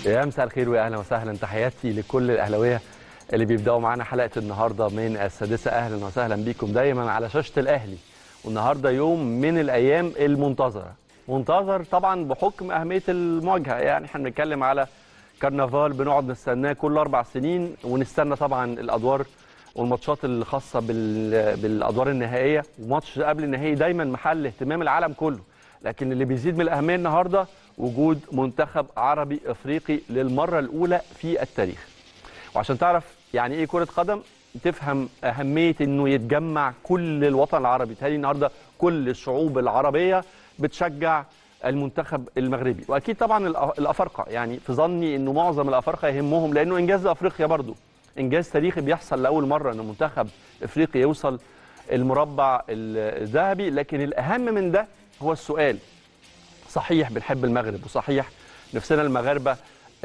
يا مساء الخير واهلا وسهلا تحياتي لكل الاهلاويه اللي بيبداوا معانا حلقه النهارده من السادسه اهلا وسهلا بيكم دايما على شاشه الاهلي والنهارده يوم من الايام المنتظره منتظر طبعا بحكم اهميه المواجهه يعني احنا بنتكلم على كرنفال بنقعد نستناه كل اربع سنين ونستنى طبعا الادوار والماتشات الخاصه بال... بالادوار النهائيه وماتش قبل النهائي دايما محل اهتمام العالم كله لكن اللي بيزيد من الاهميه النهارده وجود منتخب عربي افريقي للمره الاولى في التاريخ وعشان تعرف يعني ايه كره قدم تفهم اهميه انه يتجمع كل الوطن العربي تهيألي النهارده كل الشعوب العربيه بتشجع المنتخب المغربي واكيد طبعا الافارقه يعني في ظني انه معظم الافارقه يهمهم لانه انجاز افريقيا برضو انجاز تاريخي بيحصل لاول مره ان منتخب افريقيا يوصل المربع الذهبي لكن الاهم من ده هو السؤال صحيح بنحب المغرب وصحيح نفسنا المغاربه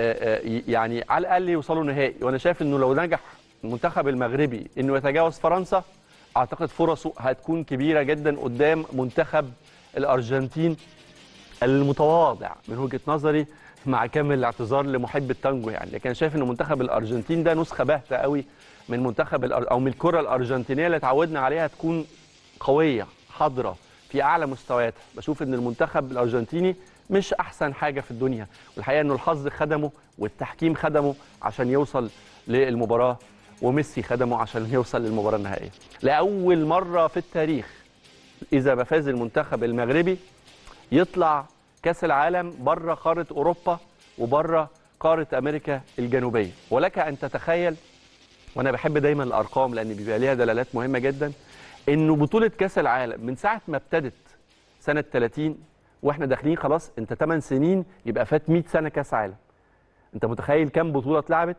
يعني على الاقل يوصلوا نهائي وانا شايف انه لو نجح المنتخب المغربي انه يتجاوز فرنسا اعتقد فرصه هتكون كبيره جدا قدام منتخب الارجنتين المتواضع من وجهه نظري مع كامل الاعتذار لمحب التانجو يعني لكن شايف ان منتخب الارجنتين ده نسخه باهته قوي من منتخب او من الكره الارجنتينيه اللي اتعودنا عليها تكون قويه حاضره في اعلى مستوياتها بشوف ان المنتخب الارجنتيني مش احسن حاجه في الدنيا والحقيقه انه الحظ خدمه والتحكيم خدمه عشان يوصل للمباراه وميسي خدمه عشان يوصل للمباراه النهائيه لاول مره في التاريخ اذا ما فاز المنتخب المغربي يطلع كاس العالم بره قاره اوروبا وبره قاره امريكا الجنوبيه ولك ان تتخيل وانا بحب دايما الارقام لان بيبقى ليها دلالات مهمه جدا انه بطوله كاس العالم من ساعه ما ابتدت سنه 30 واحنا داخلين خلاص انت 8 سنين يبقى فات 100 سنه كاس عالم انت متخيل كام بطوله اتلعبت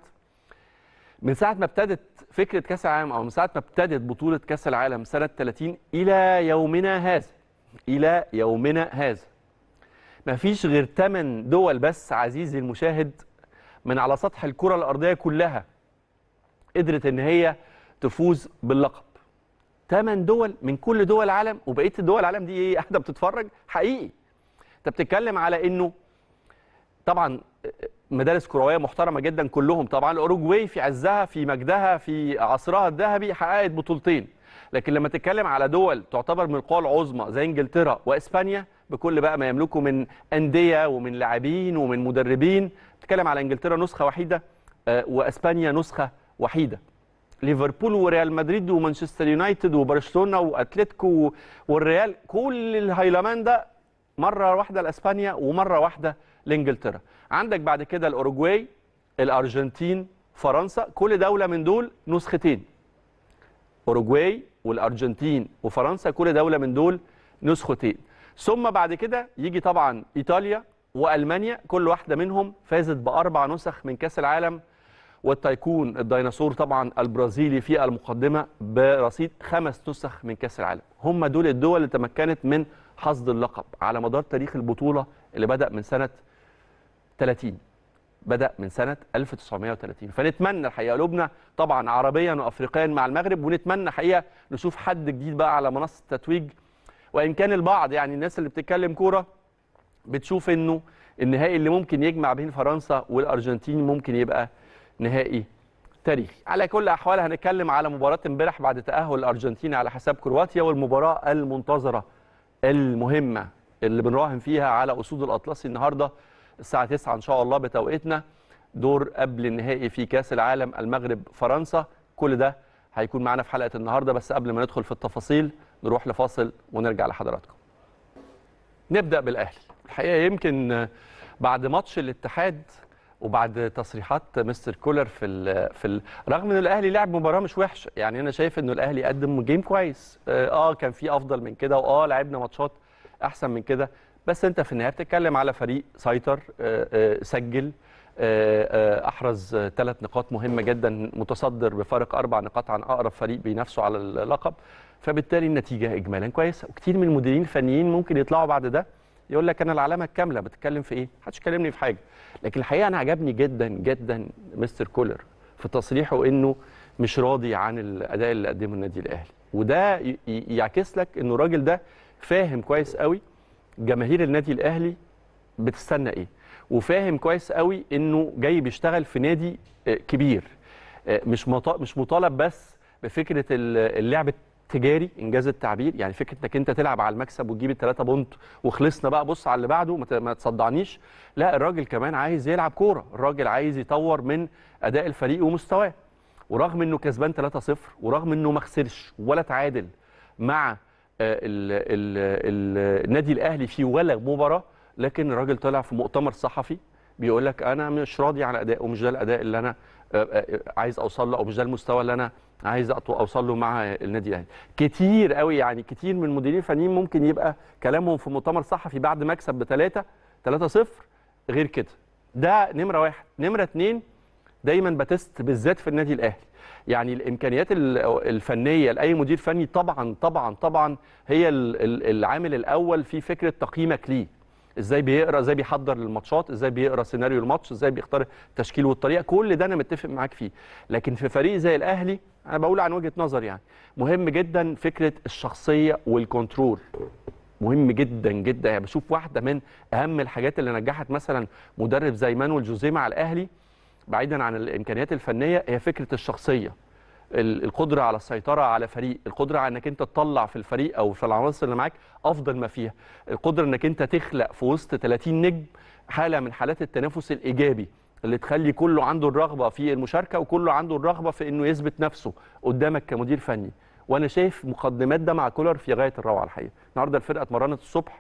من ساعه ما ابتدت فكره كاس العالم او من ساعه ما ابتدت بطوله كاس العالم سنه 30 الى يومنا هذا الى يومنا هذا ما فيش غير 8 دول بس عزيزي المشاهد من على سطح الكره الارضيه كلها قدرت ان هي تفوز باللقب 8 دول من كل دول العالم وبقيه الدول العالم دي ايه قاعده بتتفرج حقيقي انت بتتكلم على انه طبعا مدارس كرويه محترمه جدا كلهم طبعا الاوروجواي في عزها في مجدها في عصرها الذهبي حققت بطولتين لكن لما تتكلم على دول تعتبر من القوى العظمى زي انجلترا واسبانيا بكل بقى ما يملكه من انديه ومن لاعبين ومن مدربين بتتكلم على انجلترا نسخه وحيده واسبانيا نسخه وحيده ليفربول وريال مدريد ومانشستر يونايتد وبرشلونه واتلتيكو والريال كل الهيلمان ده مره واحده لاسبانيا ومره واحده لانجلترا عندك بعد كده الاوروجواي الارجنتين فرنسا كل دوله من دول نسختين اوروجواي والارجنتين وفرنسا كل دوله من دول نسختين ثم بعد كده يجي طبعا ايطاليا والمانيا كل واحده منهم فازت باربع نسخ من كاس العالم والتايكون الديناصور طبعا البرازيلي في المقدمه برصيد خمس نسخ من كاس العالم هم دول الدول اللي تمكنت من حصد اللقب على مدار تاريخ البطوله اللي بدا من سنه 30 بدا من سنه 1930 فنتمنى الحقيقه قلوبنا طبعا عربيا وافريقيا مع المغرب ونتمنى حقيقه نشوف حد جديد بقى على منصه التتويج وان كان البعض يعني الناس اللي بتتكلم كوره بتشوف انه النهائي اللي ممكن يجمع بين فرنسا والارجنتين ممكن يبقى نهائي تاريخي على كل الاحوال هنتكلم على مباراه امبارح بعد تاهل الارجنتين على حساب كرواتيا والمباراه المنتظره المهمه اللي بنراهن فيها على اسود الاطلسي النهارده الساعه 9 ان شاء الله بتوقيتنا دور قبل النهائي في كاس العالم المغرب فرنسا كل ده هيكون معانا في حلقه النهارده بس قبل ما ندخل في التفاصيل نروح لفاصل ونرجع لحضراتكم نبدا بالاهلي الحقيقه يمكن بعد ماتش الاتحاد وبعد تصريحات مستر كولر في ال في ال رغم ان الاهلي لعب مباراه مش وحشه يعني انا شايف انه الاهلي قدم جيم كويس اه كان في افضل من كده واه لعبنا ماتشات احسن من كده بس انت في النهايه بتتكلم على فريق سيطر آه آه سجل آه احرز ثلاث نقاط مهمه جدا متصدر بفارق اربع نقاط عن اقرب فريق بينافسه على اللقب فبالتالي النتيجه اجمالا كويسه وكتير من المديرين الفنيين ممكن يطلعوا بعد ده يقول لك انا العلامه الكامله بتتكلم في ايه؟ محدش كلمني في حاجه لكن الحقيقه انا عجبني جدا جدا مستر كولر في تصريحه انه مش راضي عن الاداء اللي قدمه النادي الاهلي وده يعكس لك انه الراجل ده فاهم كويس قوي جماهير النادي الاهلي بتستنى ايه وفاهم كويس قوي انه جاي بيشتغل في نادي آه، كبير آه، مش مط- مش مطالب بس بفكره ال- اللعب التجاري انجاز التعبير يعني فكره انك انت تلعب على المكسب وتجيب الثلاثه بونت وخلصنا بقى بص على اللي بعده ما ت- ما تصدعنيش لا الراجل كمان عايز يلعب كوره الراجل عايز يطور من اداء الفريق ومستواه ورغم انه كسبان 3-0 ورغم انه ما خسرش ولا تعادل مع آه، ال ال ال النادي الاهلي في ولا مباراه لكن الراجل طلع في مؤتمر صحفي بيقول لك انا مش راضي عن اداء ومش ده الاداء اللي انا آه، آه، عايز اوصل له او مش ده المستوى اللي انا عايز أط- اوصل له مع النادي الاهلي كتير قوي يعني كتير من المديرين الفنيين ممكن يبقى كلامهم في مؤتمر صحفي بعد مكسب بثلاثة 3-0 غير كده ده نمره واحد نمره اتنين دايما بتست بالذات في النادي الاهلي يعني الامكانيات ال- الفنيه لاي مدير فني طبعا طبعا طبعا هي ال- ال- العامل الاول في فكره تقييمك ليه ازاي بيقرا ازاي بيحضر للماتشات ازاي بيقرا سيناريو الماتش ازاي بيختار التشكيل والطريقه كل ده انا متفق معاك فيه لكن في فريق زي الاهلي انا بقول عن وجهه نظر يعني مهم جدا فكره الشخصيه والكنترول مهم جدا جدا يعني بشوف واحده من اهم الحاجات اللي نجحت مثلا مدرب زي مانويل جوزيه مع الاهلي بعيدا عن الامكانيات الفنيه هي فكره الشخصيه ال- القدره على السيطره على فريق القدره على انك انت تطلع في الفريق او في العناصر اللي معاك افضل ما فيها القدره انك انت تخلق في وسط 30 نجم حاله من حالات التنافس الايجابي اللي تخلي كله عنده الرغبه في المشاركه وكله عنده الرغبه في انه يثبت نفسه قدامك كمدير فني وانا شايف مقدمات ده مع كولر في غايه الروعه الحقيقه النهارده الفرقه اتمرنت الصبح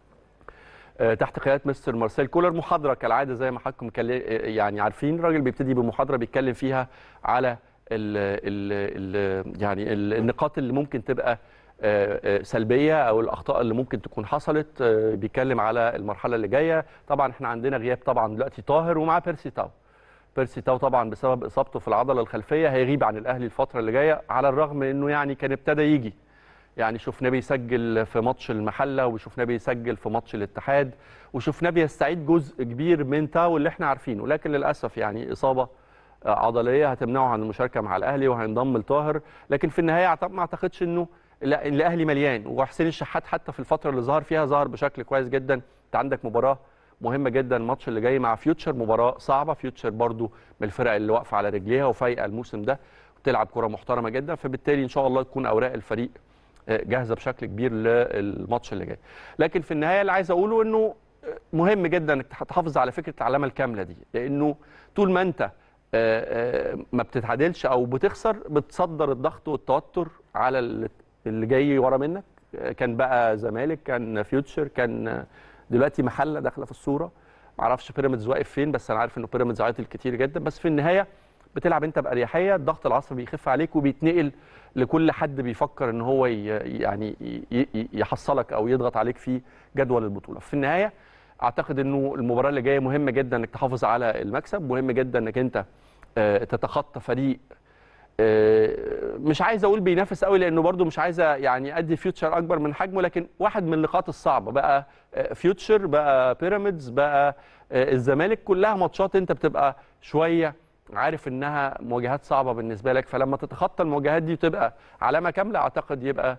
آه، تحت قياده مستر مارسيل كولر محاضره كالعاده زي ما حضراتكم كل- آه، يعني عارفين الراجل بيبتدي بمحاضره بيتكلم فيها على ال ال ال يعني ال- النقاط اللي ممكن تبقى آه، آه، سلبيه او الاخطاء اللي ممكن تكون حصلت آه، بيتكلم على المرحله اللي جايه طبعا احنا عندنا غياب طبعا دلوقتي طاهر ومعاه بيرسي تاو بيرسي تاو طبعا بسبب اصابته في العضله الخلفيه هيغيب عن الاهلي الفتره اللي جايه على الرغم من انه يعني كان ابتدى يجي يعني شفناه بيسجل في ماتش المحله وشفناه بيسجل في ماتش الاتحاد وشفناه بيستعيد جزء كبير من تاو اللي احنا عارفينه لكن للاسف يعني اصابه آه، عضليه هتمنعه عن المشاركه مع الاهلي وهينضم لطاهر لكن في النهايه أعتقد- ما اعتقدش انه لا الاهلي مليان وحسين الشحات حتى في الفتره اللي ظهر فيها ظهر بشكل كويس جدا انت عندك مباراه مهمه جدا الماتش اللي جاي مع فيوتشر مباراه صعبه فيوتشر برضو من الفرق اللي واقفه على رجليها وفايقه الموسم ده وتلعب كره محترمه جدا فبالتالي ان شاء الله تكون اوراق الفريق آه، جاهزه بشكل كبير للماتش اللي جاي لكن في النهايه اللي عايز اقوله انه آه، مهم جدا انك تحافظ على فكره العلامه الكامله دي لانه طول ما انت آه، آه، ما بتتعادلش او بتخسر بتصدر الضغط والتوتر على اللي- اللي جاي ورا منك آه، كان بقى زمالك كان فيوتشر كان آه، دلوقتي محله داخله في الصوره معرفش بيراميدز واقف فين بس انا عارف انه بيراميدز عيطل كتير جدا بس في النهايه بتلعب انت باريحيه الضغط العصبي بيخف عليك وبيتنقل لكل حد بيفكر ان هو ي- يعني ي- ي- يحصلك او يضغط عليك في جدول البطوله في النهايه اعتقد انه المباراه اللي جايه مهمه جدا انك تحافظ على المكسب مهم جدا انك انت آه، تتخطى فريق آه، مش عايز اقول بينافس قوي لانه برده مش عايز يعني ادي فيوتشر اكبر من حجمه لكن واحد من النقاط الصعبه بقى آه، فيوتشر بقى بيراميدز بقى آه، الزمالك كلها ماتشات انت بتبقى شويه عارف انها مواجهات صعبه بالنسبه لك فلما تتخطى المواجهات دي وتبقى علامه كامله اعتقد يبقى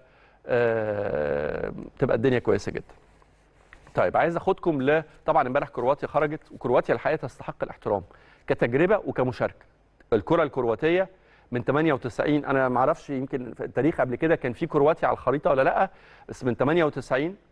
آه، تبقى الدنيا كويسه جدا. طيب عايز اخدكم ل طبعا امبارح كرواتيا خرجت وكرواتيا الحقيقه تستحق الاحترام كتجربه وكمشاركه. الكره الكرواتيه من 98 انا ما اعرفش يمكن في التاريخ قبل كده كان في كرواتيا على الخريطه ولا لا بس من 98 آه،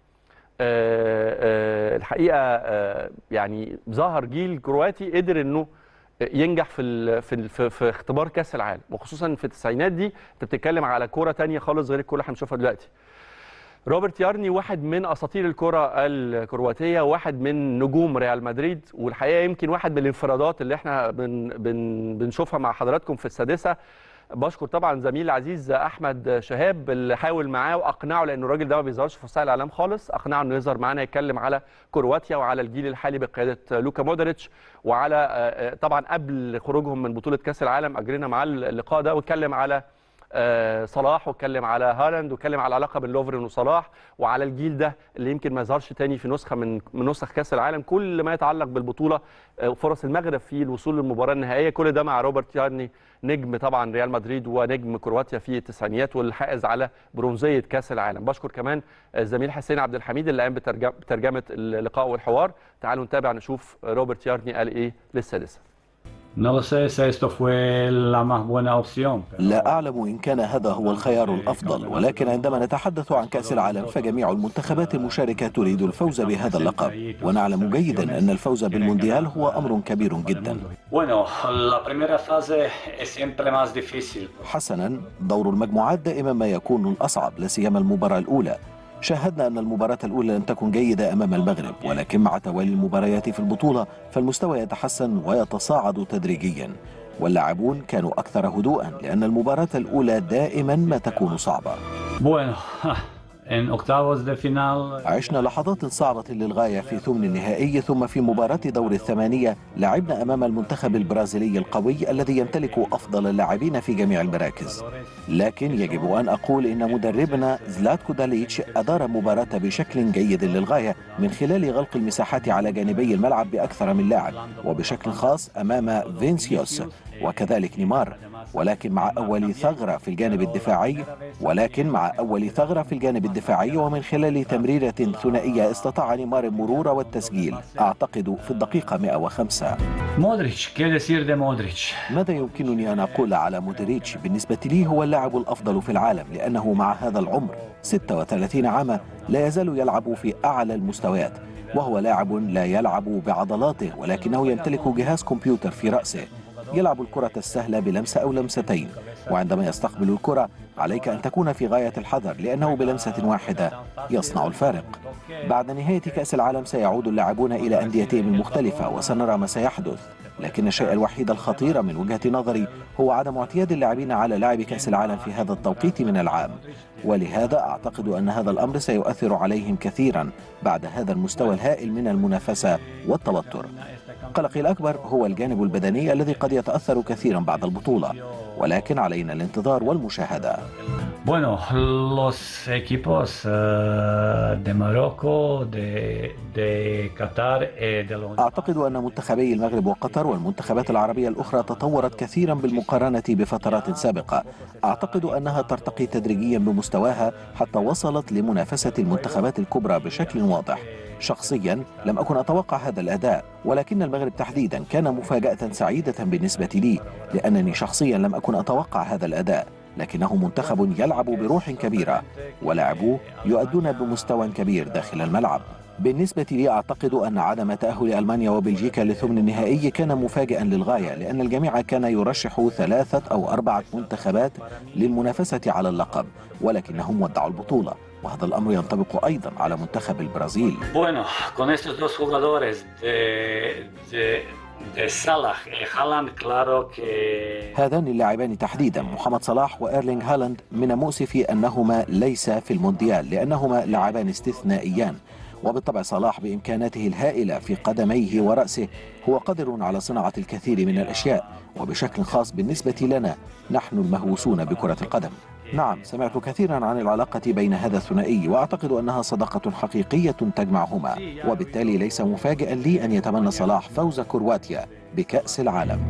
آه، الحقيقه آه، يعني ظهر جيل كرواتي قدر انه ينجح في ال في ال في, في اختبار كاس العالم وخصوصا في التسعينات دي انت بتتكلم على كوره تانية خالص غير الكوره اللي احنا بنشوفها دلوقتي روبرت يارني واحد من اساطير الكره الكرواتيه واحد من نجوم ريال مدريد والحقيقه يمكن واحد من الانفرادات اللي احنا بن بن بنشوفها مع حضراتكم في السادسه بشكر طبعا زميلي العزيز احمد شهاب اللي حاول معاه واقنعه لانه الراجل ده ما بيظهرش في وسائل الاعلام خالص اقنعه انه يظهر معانا يتكلم على كرواتيا وعلى الجيل الحالي بقياده لوكا مودريتش وعلى آه، طبعا قبل خروجهم من بطوله كاس العالم اجرينا معاه اللقاء ده واتكلم على آه، صلاح واتكلم على هالاند واتكلم على العلاقه بين لوفرين وصلاح وعلى الجيل ده اللي يمكن ما يظهرش تاني في نسخه من من نسخ كاس العالم كل ما يتعلق بالبطوله آه، فرص المغرب في الوصول للمباراه النهائيه كل ده مع روبرت يارني نجم طبعا ريال مدريد ونجم كرواتيا في التسعينيات والحائز على برونزيه كاس العالم بشكر كمان الزميل حسين عبد الحميد اللي قام بترجم- بترجمه اللقاء والحوار تعالوا نتابع نشوف روبرت يارني قال ايه للسادسه No lo sé si esto fue la más buena opción. pero- لا أعلم إن كان هذا هو الخيار الأفضل ولكن عندما نتحدث عن كأس العالم فجميع المنتخبات المشاركة تريد الفوز بهذا اللقب ونعلم جيدا أن الفوز بالمونديال هو أمر كبير جدا Bueno, la primera fase es siempre más difícil. حسنا دور المجموعات دائما ما يكون الأصعب لا سيما المباراة الأولى شاهدنا أن المباراة الأولى لم تكن جيدة أمام المغرب ولكن مع توالي المباريات في البطولة فالمستوى يتحسن ويتصاعد تدريجيا واللاعبون كانوا أكثر هدوءا لأن المباراة الأولى دائما ما تكون صعبة Bueno, en octavos de final عشنا لحظات صعبة للغاية في ثمن النهائي ثم في مباراة دور الثمانية لعبنا أمام المنتخب البرازيلي القوي الذي يمتلك أفضل اللاعبين في جميع المراكز لكن يجب أن أقول إن مدربنا زلاتكو داليتش أدار المباراة بشكل جيد للغاية من خلال غلق المساحات على جانبي الملعب بأكثر من لاعب وبشكل خاص أمام فينسيوس وكذلك نيمار ولكن مع أول ثغرة في الجانب الدفاعي ولكن مع أول ثغرة في الجانب الدفاعي ومن خلال تمريرة ثنائية استطاع نيمار المرور والتسجيل أعتقد في الدقيقة 105 مودريتش ¿qué decir de مودريتش؟ ماذا يمكنني أن أقول على مودريتش بالنسبة لي هو اللاعب الأفضل في العالم لأنه مع هذا العمر 36 عاما لا يزال يلعب في أعلى المستويات وهو لاعب لا يلعب بعضلاته ولكنه يمتلك جهاز كمبيوتر في رأسه يلعب الكرة السهلة بلمسة أو لمستين وعندما يستقبل الكرة عليك أن تكون في غاية الحذر لأنه بلمسة واحدة يصنع الفارق بعد نهاية كأس العالم سيعود اللاعبون إلى أنديتهم المختلفة وسنرى ما سيحدث لكن الشيء الوحيد الخطير من وجهة نظري هو عدم اعتياد اللاعبين على لعب كأس العالم في هذا التوقيت من العام ولهذا أعتقد أن هذا الأمر سيؤثر عليهم كثيرا بعد هذا المستوى الهائل من المنافسة والتوتر قلقي الأكبر هو الجانب البدني الذي قد يتأثر كثيرا بعد البطولة ولكن علينا الانتظار والمشاهدة Bueno, los equipos eh, de Marruecos, de, de Qatar, eh, de los... أعتقد أن منتخبي المغرب وقطر والمنتخبات العربية الأخرى تطورت كثيرا بالمقارنة بفترات سابقة أعتقد أنها ترتقي تدريجيا بمستواها حتى وصلت لمنافسة المنتخبات الكبرى بشكل واضح شخصيا لم أكن أتوقع هذا الأداء ولكن المغرب تحديدا كان مفاجأة سعيدة بالنسبة لي لأنني شخصيا لم أكن أتوقع هذا الأداء لكنه منتخب يلعب بروح كبيرة ولاعبوه يؤدون بمستوى كبير داخل الملعب بالنسبة لي أعتقد أن عدم تأهل ألمانيا وبلجيكا لثمن النهائي كان مفاجئا للغاية لأن الجميع كان يرشح ثلاثة أو أربعة منتخبات للمنافسة على اللقب ولكنهم ودعوا البطولة وهذا الأمر ينطبق أيضا على منتخب البرازيل Bueno, con estos dos jugadores de, de, de Salah y Haaland, claro que... هذان اللاعبان تحديدا محمد صلاح وإيرلينغ هالاند من المؤسف أنهما ليس في المونديال لأنهما لاعبان استثنائيان وبالطبع صلاح بإمكاناته الهائلة في قدميه ورأسه هو قادر على صناعة الكثير من الأشياء وبشكل خاص بالنسبة لنا نحن المهووسون بكرة القدم نعم سمعت كثيرا عن العلاقة بين هذا الثنائي وأعتقد أنها صداقة حقيقية تجمعهما وبالتالي ليس مفاجئا لي أن يتمنى صلاح فوز كرواتيا بكأس العالم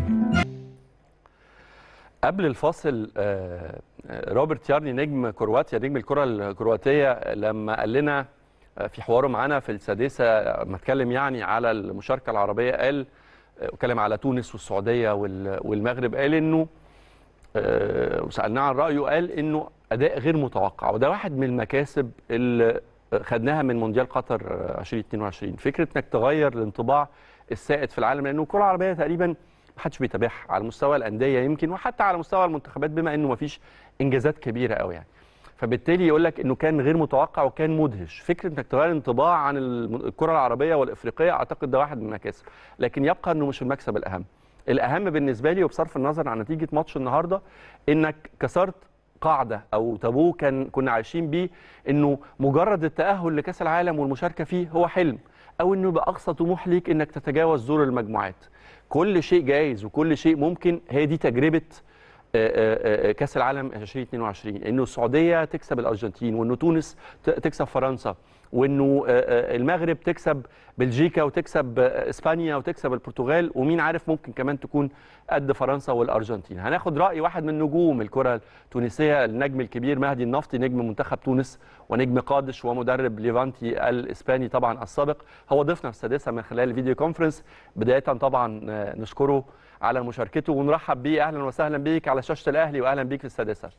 قبل الفاصل آه، آه، روبرت يارني نجم كرواتيا نجم الكره الكرواتيه لما قال لنا آه، في حواره معانا في السادسه لما اتكلم يعني على المشاركه العربيه قال آه، اتكلم على تونس والسعوديه وال- والمغرب قال انه آه، وسالناه عن رايه قال انه اداء غير متوقع وده واحد من المكاسب اللي خدناها من مونديال قطر آه، 2022 فكره انك تغير الانطباع السائد في العالم لانه الكره العربيه تقريبا ما حدش بيتابعها على مستوى الانديه يمكن وحتى على مستوى المنتخبات بما انه ما فيش انجازات كبيره قوي يعني فبالتالي يقول لك انه كان غير متوقع وكان مدهش فكره انك تغير انطباع عن الم- الكره العربيه والافريقيه اعتقد ده واحد من المكاسب لكن يبقى انه مش المكسب الاهم الاهم بالنسبه لي وبصرف النظر عن نتيجه ماتش النهارده انك كسرت قاعده او تابو كان كنا عايشين بيه انه مجرد التاهل لكاس العالم والمشاركه فيه هو حلم او انه يبقى اقصى طموح ليك انك تتجاوز دور المجموعات كل شيء جايز وكل شيء ممكن هي دي تجربه آه، آه، كاس العالم 2022 انه السعوديه تكسب الارجنتين وانه تونس ت- تكسب فرنسا وانه آه، آه، المغرب تكسب بلجيكا وتكسب آه، اسبانيا وتكسب البرتغال ومين عارف ممكن كمان تكون قد فرنسا والارجنتين هناخد راي واحد من نجوم الكره التونسيه النجم الكبير مهدي النفطي نجم منتخب تونس ونجم قادش ومدرب ليفانتي الاسباني طبعا السابق هو ضيفنا في السادسه من خلال الفيديو كونفرنس بدايه طبعا آه، نشكره على مشاركته ونرحب بيه اهلا وسهلا بيك على شاشه الاهلي واهلا بيك في السادسه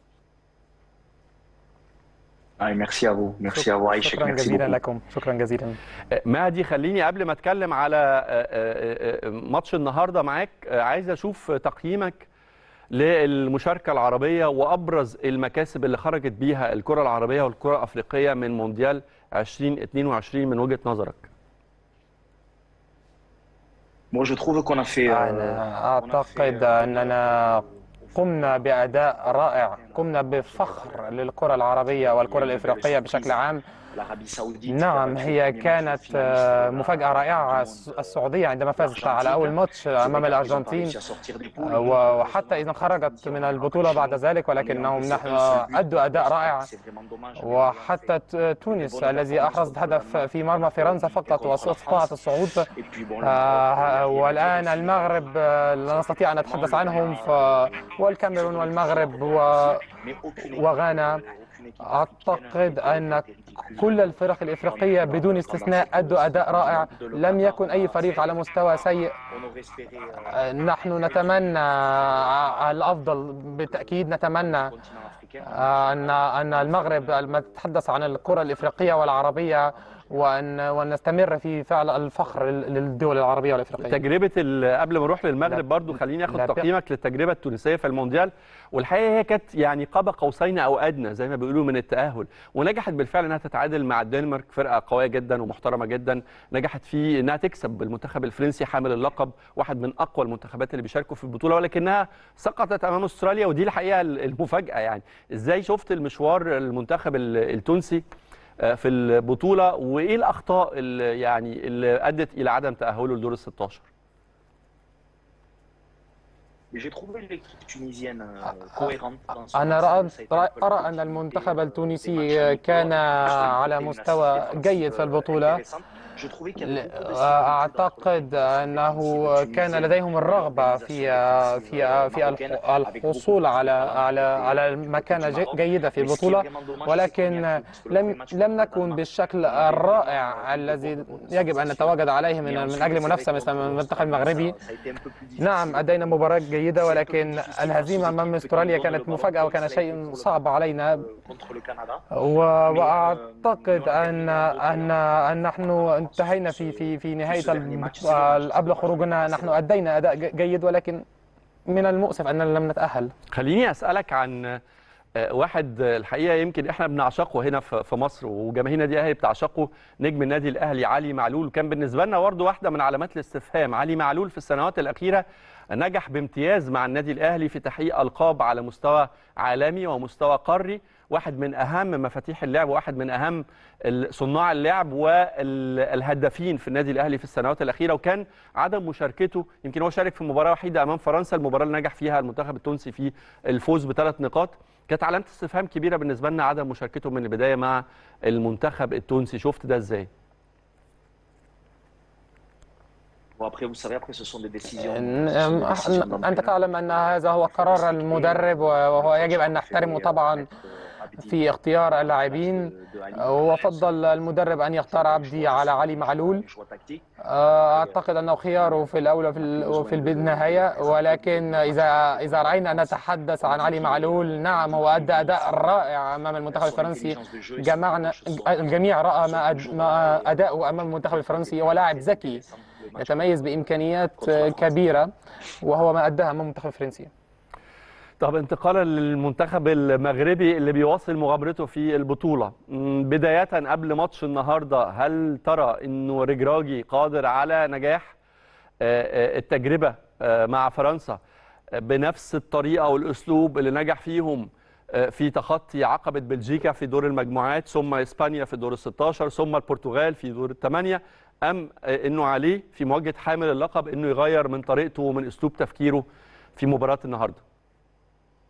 Allez, merci à vous. Merci à vous, Aïchek. شكرا Merci جزيلا beaucoup. لكم شكرا جزيلا مهدي خليني قبل ما اتكلم على آه، آه، آه، ماتش النهارده معاك آه، عايز اشوف تقييمك للمشاركه العربيه وابرز المكاسب اللي خرجت بيها الكره العربيه والكره الافريقيه من مونديال 2022 من وجهه نظرك Moi, je trouve qu'on a fait. euh, أنا on a fait, أعتقد euh, أننا قمنا بأداء رائع قمنا بفخر للكرة العربية والكرة الإفريقية بشكل عام l'Arabie Saoudite. نعم هي كانت آه، مفاجأة رائعة الس- السعودية عندما فازت على أول ماتش أمام الأرجنتين آه، و- وحتى إذا خرجت من البطولة بعد ذلك ولكنهم نحن أدوا أداء رائع وحتى ت- تونس الذي أحرزت هدف في مرمى فرنسا فقط واستطاعت الصعود آه، والآن المغرب آه، لا نستطيع أن نتحدث عنهم ف... والكاميرون والمغرب و... وغانا أعتقد أن كل الفرق الإفريقية بدون استثناء أدوا أداء رائع لم يكن أي فريق على مستوى سيء آه، نحن نتمنى آه، الأفضل بالتأكيد نتمنى آه، أن أن المغرب لما تتحدث عن الكرة الإفريقية والعربية وأن وأن نستمر في فعل الفخر للدول العربية والإفريقية تجربه ال- قبل ما اروح للمغرب لا- برضو خليني اخد لا ب- تقييمك للتجربه التونسيه في المونديال والحقيقه هي كانت يعني قاب قوسين او ادنى زي ما بيقولوا من التاهل ونجحت بالفعل انها تتعادل مع الدنمارك فرقه قويه جدا ومحترمه جدا نجحت في انها تكسب المنتخب الفرنسي حامل اللقب واحد من اقوى المنتخبات اللي بيشاركوا في البطوله ولكنها سقطت امام استراليا ودي الحقيقه المفاجاه يعني ازاي شفت المشوار المنتخب ال- التونسي آه، في البطوله وايه الاخطاء اللي يعني اللي ادت الى عدم تاهله لدور ال 16 J'ai trouvé l'équipe tunisienne euh, cohérente dans son أنا ensemble. رأى Ça a été un peu أرى compliqué, أن المنتخب euh, التونسي des matchs amicaux كان avec على une مستوى gymnastique جيد في défensive, البطولة euh, intéressante. Je trouvais qu'il y ل- avait beaucoup de similitudes أعتقد entre أنه l'équipe كان tunisienne لديهم الرغبة et في l'organisation في défensive في marocaine, الح- avec الحصول beaucoup de على talent على du على côté du مكانة جي- Maroc. جيدة في Mais ce qui est البطولة vraiment dommage, c'est ce ولكن premier coup, parce que le لم premier match لم contre نكن Danemark, بالشكل on avait الرائع vraiment الذي beaucoup de يجب أن sensations. نتواجد عليه Mais من من ensuite, أجل c'est vrai منافسة que مثل contre المنتخب l'Australie, المغربي ça- ça a été un peu plus difficile. نعم أدينا مباراة جيدة C'est un peu ولكن plus difficile الهزيمة contre أمام des équipes أستراليا qui كانت donnent le مفاجأة ballon, وكان ça a شيء été pour le صعب moment, علينا euh, contre le Canada. و- واعتقد ان ان ان نحن انتهينا في في في نهايه الب- قبل خروجنا نحن ادينا اداء ج- جيد ولكن من المؤسف اننا لم نتاهل خليني اسالك عن آه، واحد آه، الحقيقه يمكن احنا بنعشقه هنا في في مصر وجماهيرنا دي اهي بتعشقه نجم النادي الاهلي علي معلول كان بالنسبه لنا برضه واحده من علامات الاستفهام علي معلول في السنوات الاخيره نجح بامتياز مع النادي الاهلي في تحقيق القاب على مستوى عالمي ومستوى قاري واحد من اهم مفاتيح اللعب واحد من اهم ال- صناع اللعب والهدافين في النادي الاهلي في السنوات الاخيره وكان عدم مشاركته يمكن هو شارك في مباراه وحيده امام فرنسا المباراه اللي نجح فيها المنتخب التونسي في الفوز بثلاث نقاط كانت علامه استفهام كبيره بالنسبه لنا عدم مشاركته من البدايه مع المنتخب التونسي شفت ده ازاي Bon, après, vous savez, après, ce sont des décisions. أم- ce sont des أم- décisions انت d'entraîneur. تعلم ان هذا هو قرار المدرب وهو يجب ان نحترمه طبعا في اختيار اللاعبين وفضل المدرب ان يختار عبدي على علي معلول اعتقد انه خياره في الاولى وفي ال- وفي النهايه ولكن اذا اذا راينا ان نتحدث عن علي معلول نعم هو ادى اداء رائع امام المنتخب الفرنسي جمعنا الجميع راى ما أد- ما اداؤه امام المنتخب الفرنسي هو لاعب ذكي يتميز بامكانيات كبيره وهو ما اداها امام المنتخب الفرنسي طب انتقالا للمنتخب المغربي اللي بيواصل مغامرته في البطوله م، بدايه قبل ماتش النهارده هل ترى انه رجراجي قادر على نجاح آه، آه، التجربه آه، مع فرنسا آه، بنفس الطريقه والاسلوب اللي نجح فيهم آه، في تخطي عقبه بلجيكا في دور المجموعات ثم اسبانيا في دور ال 16 ثم البرتغال في دور الثمانيه ام آه، انه عليه في مواجهه حامل اللقب انه يغير من طريقته ومن اسلوب تفكيره في مباراه النهارده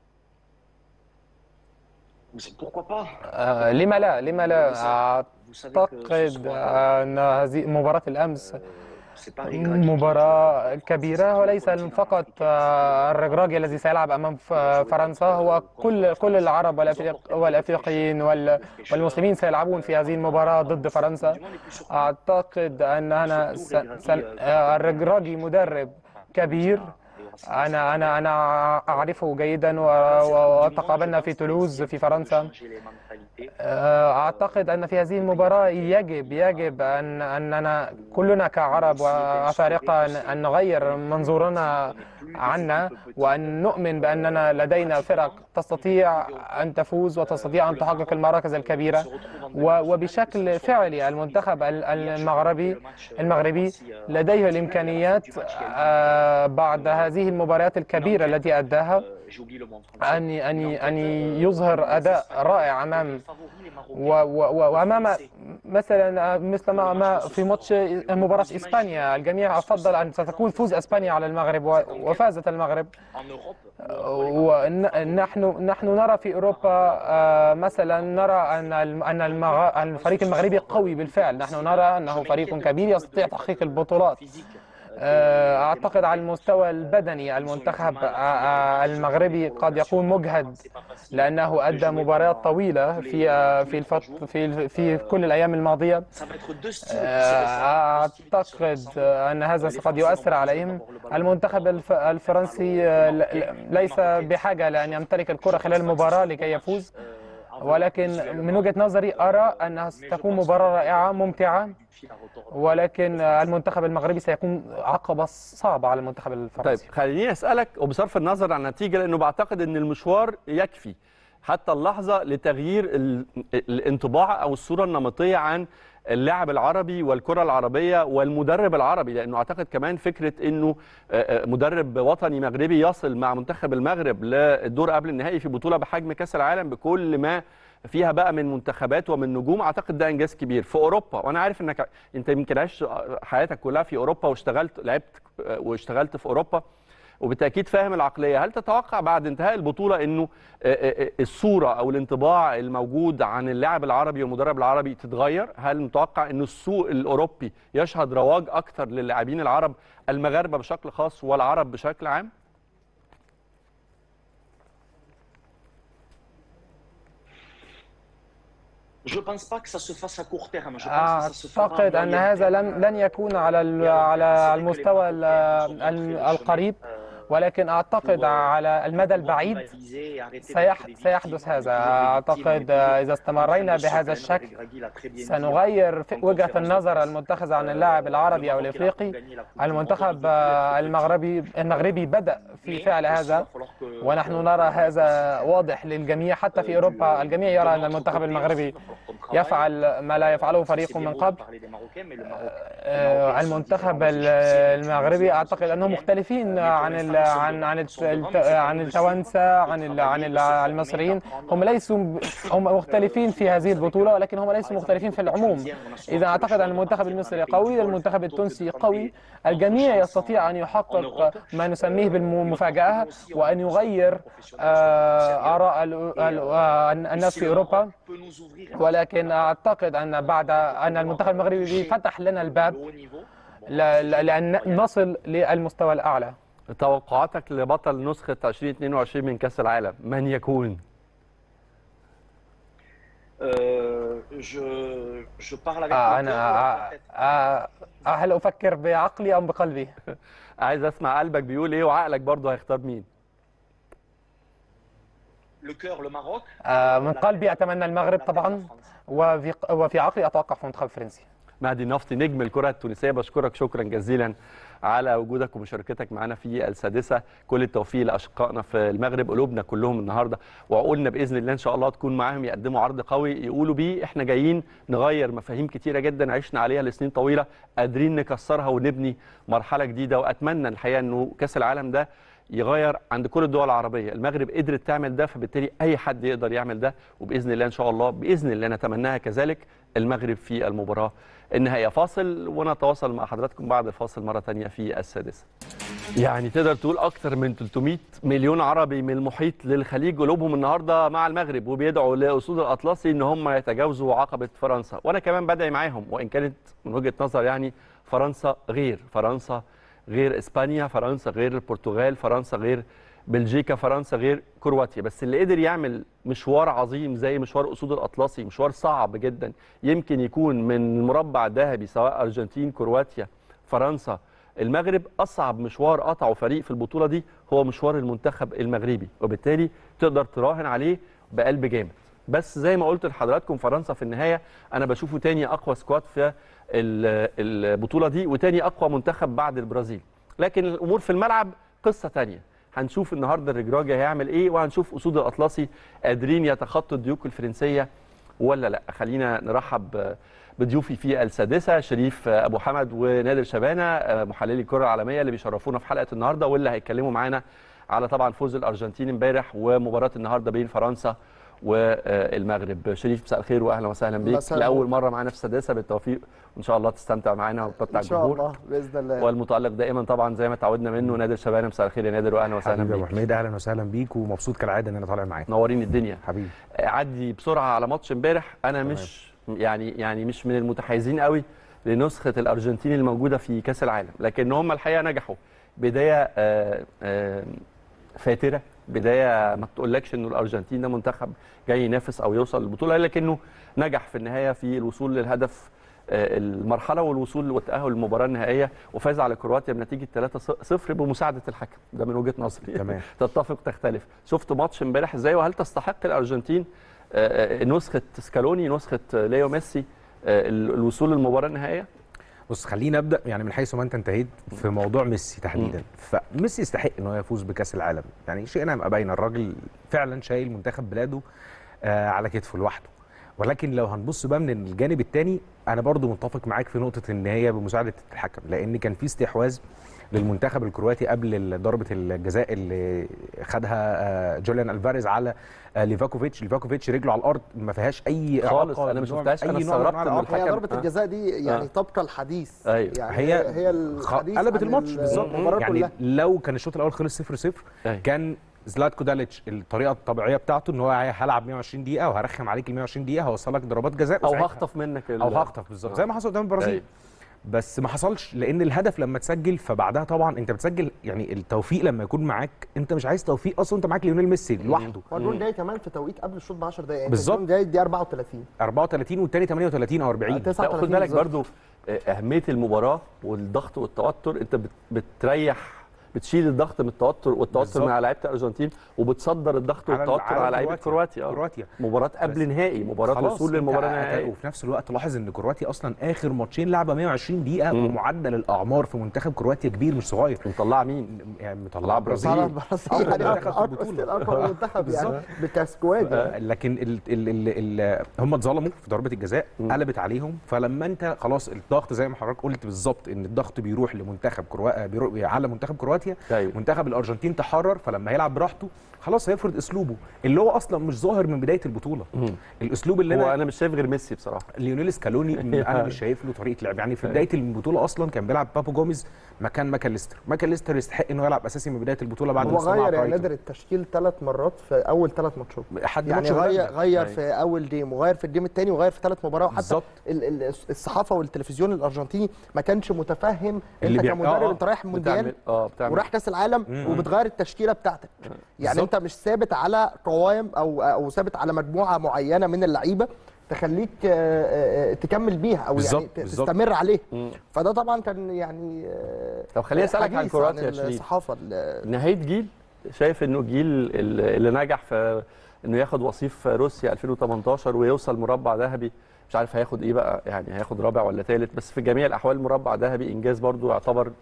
Mais pourquoi pas آه، لما لا لما لا Vous savez que ce أعتقد soir, أن هذه مباراة الأمس euh, c'est pas Regragui qui مباراة joue. كبيرة وليس فقط آه، الرجراجي الذي سيلعب أمام ف- فرنسا هو كل كل العرب والأفريق- والأفريقيين وال- والمسلمين سيلعبون في هذه المباراة ضد فرنسا أعتقد أن أنا س- س- آه، الرجراجي مدرب كبير أنا أنا أنا أعرفه جيدا و- و- وتقابلنا في تولوز في فرنسا آه، أعتقد أن في هذه المباراة يجب يجب أن أننا كلنا كعرب وأفارقة أن- أن نغير منظورنا عنا وأن نؤمن بأننا لدينا فرق تستطيع أن تفوز وتستطيع أن تحقق المراكز الكبيرة و- وبشكل فعلي المنتخب ال- المغربي المغربي لديه الإمكانيات آه، بعد هذه المباريات الكبيرة التي أداها أن أن أن يظهر أداء رائع أمام و- و- و- وأمام مثلا مثل ما ما في ماتش مباراة إسبانيا الجميع أفضل أن ستكون فوز إسبانيا على المغرب و- وفازت المغرب ونحن نحن نرى في أوروبا آه، مثلا نرى أن الم- أن المغ- أن الفريق المغربي قوي بالفعل نحن نرى أنه فريق كبير يستطيع تحقيق البطولات آه، أعتقد على المستوى البدني المنتخب آه، آه، المغربي قد يكون مجهد لأنه أدى مباريات طويلة في آه، في الفت في في كل الأيام الماضية آه، أعتقد أن هذا قد يؤثر عليهم المنتخب الف- الفرنسي آه، ل- ل- ليس بحاجة لأن يمتلك الكرة خلال المباراة لكي يفوز ولكن من وجهة نظري أرى أنها ستكون مباراة رائعة ممتعة ولكن المنتخب المغربي سيكون عقبة صعبة على المنتخب طيب الفرنسي خليني اسالك وبصرف النظر عن النتيجه لانه بعتقد ان المشوار يكفي حتى اللحظه لتغيير ال- الانطباع او الصوره النمطيه عن اللاعب العربي والكره العربيه والمدرب العربي لانه اعتقد كمان فكره انه آه، آه، مدرب وطني مغربي يصل مع منتخب المغرب للدور قبل النهائي في بطوله بحجم كاس العالم بكل ما فيها بقى من منتخبات ومن نجوم اعتقد ده انجاز كبير في اوروبا وانا عارف انك انت يمكن عشت حياتك كلها في اوروبا واشتغلت لعبت واشتغلت في اوروبا وبالتاكيد فاهم العقليه هل تتوقع بعد انتهاء البطوله انه آه، آه، آه، الصوره او الانطباع الموجود عن اللاعب العربي والمدرب العربي تتغير هل متوقع ان السوق الاوروبي يشهد رواج اكثر للاعبين العرب المغاربه بشكل خاص والعرب بشكل عام Je pense pas que ça se fasse à court terme. Je pense que ça se fera à أعتقد أن moyen هذا terme. لن لن يكون على ال- على المستوى ال- ال- القريب ولكن أعتقد على المدى البعيد سيح- سيحدث هذا أعتقد إذا استمرينا بهذا الشكل سنغير في وجهة النظر المتخذة عن اللاعب العربي أو الإفريقي المنتخب المغربي المغربي بدأ في فعل هذا ونحن نرى هذا واضح للجميع حتى في أوروبا الجميع يرى أن المنتخب المغربي يفعل ما لا يفعله فريق من قبل آه، المنتخب ال- المغربي اعتقد انهم مختلفين عن ال عن عن الت- الت- عن التوانسه عن ال عن ال- المصريين هم ليسوا هم مختلفين في هذه البطوله ولكن هم ليسوا مختلفين في العموم اذا اعتقد ان المنتخب المصري قوي المنتخب التونسي قوي الجميع يستطيع ان يحقق ما نسميه بالمفاجاه وان يغير آه، اراء ال- ال- آه، الناس في اوروبا ولكن اعتقد ان بعد ان المنتخب المغربي فتح لنا الباب ل- ل- لان نصل للمستوى الاعلى توقعاتك لبطل نسخه 2022 من كاس العالم من يكون Euh, je, je parle avec آه، mon انا cœur ou آه، avec ma tête آه، آه، هل افكر بعقلي ام بقلبي عايز اسمع قلبك بيقول ايه وعقلك برضه هيختار مين Le cœur, le Maroc. آه، من قلبي اتمنى المغرب طبعا وفي وفي عقلي اتوقع في المنتخب الفرنسي مهدي نفطي نجم الكرة التونسية بشكرك شكرا جزيلا على وجودك ومشاركتك معنا في السادسة كل التوفيق لأشقائنا في المغرب قلوبنا كلهم النهاردة وعقولنا بإذن الله إن شاء الله تكون معاهم يقدموا عرض قوي يقولوا بيه إحنا جايين نغير مفاهيم كتيرة جدا عشنا عليها لسنين طويلة قادرين نكسرها ونبني مرحلة جديدة وأتمنى الحقيقة إنه كأس العالم ده يغير عند كل الدول العربية المغرب قدرت تعمل ده فبالتالي أي حد يقدر يعمل ده وبإذن الله إن شاء الله بإذن الله نتمناها كذلك المغرب في المباراه النهائيه فاصل ونتواصل مع حضراتكم بعد الفاصل مره ثانيه في السادسه يعني تقدر تقول اكتر من 300 مليون عربي من المحيط للخليج قلوبهم النهارده مع المغرب وبيدعوا لاسود الاطلسي ان هم يتجاوزوا عقبه فرنسا وانا كمان بدعي معاهم وان كانت من وجهه نظر يعني فرنسا غير فرنسا غير اسبانيا فرنسا غير البرتغال فرنسا غير بلجيكا فرنسا غير كرواتيا بس اللي قدر يعمل مشوار عظيم زي مشوار اسود الاطلسي مشوار صعب جدا يمكن يكون من المربع الذهبي سواء ارجنتين كرواتيا فرنسا المغرب اصعب مشوار قطعه فريق في البطوله دي هو مشوار المنتخب المغربي وبالتالي تقدر تراهن عليه بقلب جامد بس زي ما قلت لحضراتكم فرنسا في النهايه انا بشوفه تاني اقوى سكواد في البطوله دي وتاني اقوى منتخب بعد البرازيل لكن الامور في الملعب قصه تانيه هنشوف النهارده الرجراجي هيعمل ايه وهنشوف اسود الاطلسي قادرين يتخطوا الديوك الفرنسيه ولا لا خلينا نرحب بضيوفي في السادسه شريف ابو حمد ونادر شبانه محللي الكره العالميه اللي بيشرفونا في حلقه النهارده واللي هيتكلموا معانا على طبعا فوز الارجنتين امبارح ومباراه النهارده بين فرنسا والمغرب شريف مساء الخير واهلا وسهلا بيك لاول مره معانا في السادسه بالتوفيق وان شاء الله تستمتع معانا وتمتع الجمهور ان شاء الله باذن الله والمتالق دايما طبعا زي ما تعودنا منه نادر شبانه مساء الخير يا نادر واهلا وسهلا حبيبي يا بيك ابو حميد اهلا وسهلا بيك ومبسوط كالعاده ان انا طالع معاك نورين الدنيا حبيبي عدي بسرعه على ماتش امبارح انا مش يعني يعني مش من المتحيزين قوي لنسخه الارجنتين الموجوده في كاس العالم لكن هم الحقيقه نجحوا بدايه آآ آآ فاتره بدايه ما تقولكش انه الارجنتين ده منتخب جاي ينافس او يوصل للبطوله لكنه نجح في النهايه في الوصول للهدف المرحله والوصول والتاهل للمباراه النهائيه وفاز على كرواتيا بنتيجه 3-0 بمساعده الحكم ده من وجهه نظري تمام تتفق تختلف شفت ماتش امبارح ازاي وهل تستحق الارجنتين نسخه سكالوني نسخه ليو ميسي الوصول للمباراه النهائيه بص خلينا ابدا يعني من حيث ما انت انتهيت في موضوع ميسي تحديدا فميسي يستحق ان هو يفوز بكاس العالم يعني شيء ما باين الراجل فعلا شايل منتخب بلاده آه على كتفه لوحده ولكن لو هنبص بقى من الجانب الثاني انا برضو متفق معاك في نقطه ان هي بمساعده الحكم لان كان في استحواذ للمنتخب الكرواتي قبل ضربه الجزاء اللي خدها جوليان الفاريز على ليفاكوفيتش ليفاكوفيتش رجله على الارض ما فيهاش اي خالص انا ما شفتهاش انا استغربت من الحكم هي ضربه الجزاء دي يعني تبقى الحديث أيوة. يعني هي هي الحديث قلبت الماتش بالظبط يعني كلها. لو كان الشوط الاول خلص 0 0 أيوة. كان زلاتكو داليتش الطريقه الطبيعيه بتاعته ان هو هلعب 120 دقيقه وهرخم عليك ال 120 دقيقه هوصلك ضربات جزاء او وساعتها- هخطف منك ال- او هخطف بالظبط زي ما حصل قدام البرازيل أيوة. بس ما حصلش لان الهدف لما تسجل فبعدها طبعا انت بتسجل يعني التوفيق لما يكون معاك انت مش عايز توفيق اصلا انت معاك ليونيل ميسي لوحده هو الجون جاي كمان في توقيت قبل الشوط ب 10 دقائق يعني بالظبط. الجون جاي دي 34 34 والتاني 38 او 40 لا 39 خد بالك بالظبط. برضو آه، اهميه المباراه والضغط والتوتر انت بت- بتريح بتشيل الضغط من التوتر والتوتر بالظبط. من على لعيبه الارجنتين وبتصدر الضغط على- والتوتر على على لعيبه كرواتيا. كرواتيا آه. كرواتيا. مباراه قبل نهائي مباراه خلاص وصول انت للمباراه قاعد- النهائيه وفي نفس الوقت لاحظ ان كرواتيا اصلا اخر ماتشين لعبه 120 دقيقه مم. ومعدل الاعمار في منتخب كرواتيا كبير مش صغير مطلعه مين؟ يعني طلع مطلع برازيل. طبعا برازيل البرازيل أقوى يعني منتخب في أقوى- البطولة. اقوى منتخب يعني بالظبط. بكسكواد يعني. آه، لكن ال ال ال ال هم اتظلموا في ضربه الجزاء قلبت عليهم فلما انت خلاص الضغط زي ما حضرتك قلت بالظبط ان الضغط بيروح لمنتخب كرواتيا بيروح على منتخب كرواتيا أيوة. منتخب الارجنتين تحرر فلما هيلعب براحته خلاص هيفرض اسلوبه اللي هو اصلا مش ظاهر من بدايه البطوله الاسلوب اللي هو انا انا مش شايف غير ميسي بصراحه ليونيل سكالوني انا مش شايف له طريقه لعب يعني في بدايه البطوله اصلا كان بيلعب بابو جوميز مكان ماكاليستر ماكاليستر يستحق انه يلعب اساسي من بدايه البطوله بعد هو ما استمع غير يا برايتون. نادر التشكيل ثلاث مرات في اول ثلاث ماتشات حد يعني ماتش غير هولندا. غير أيوة. في اول جيم وغير في الجيم الثاني وغير في ثلاث مباريات وحتى بالظبط. ال- ال- الصحافه والتلفزيون الارجنتيني ما كانش متفهم اللي انت بيع- كمدرب آه، آه. انت رايح مونديال بتعمل اه بتعمل ورايح كاس العالم وبتغير التشكيله بتاعتك يعني بالظبط. انت مش ثابت على قوائم او او ثابت على مجموعه معينه من اللعيبه تخليك آه، آه، تكمل بيها او يعني بالظبط، ت- بالظبط. تستمر عليه فده طبعا كان يعني آه، طب خليني اسالك عن حديث كرواتيا يا شريف الصحافه ال- نهايه جيل شايف انه جيل اللي اللي نجح في انه ياخد وصيف روسيا 2018 ويوصل مربع ذهبي مش عارف هياخد ايه بقى يعني هياخد رابع ولا ثالث بس في جميع الاحوال مربع ذهبي انجاز برضو يعتبر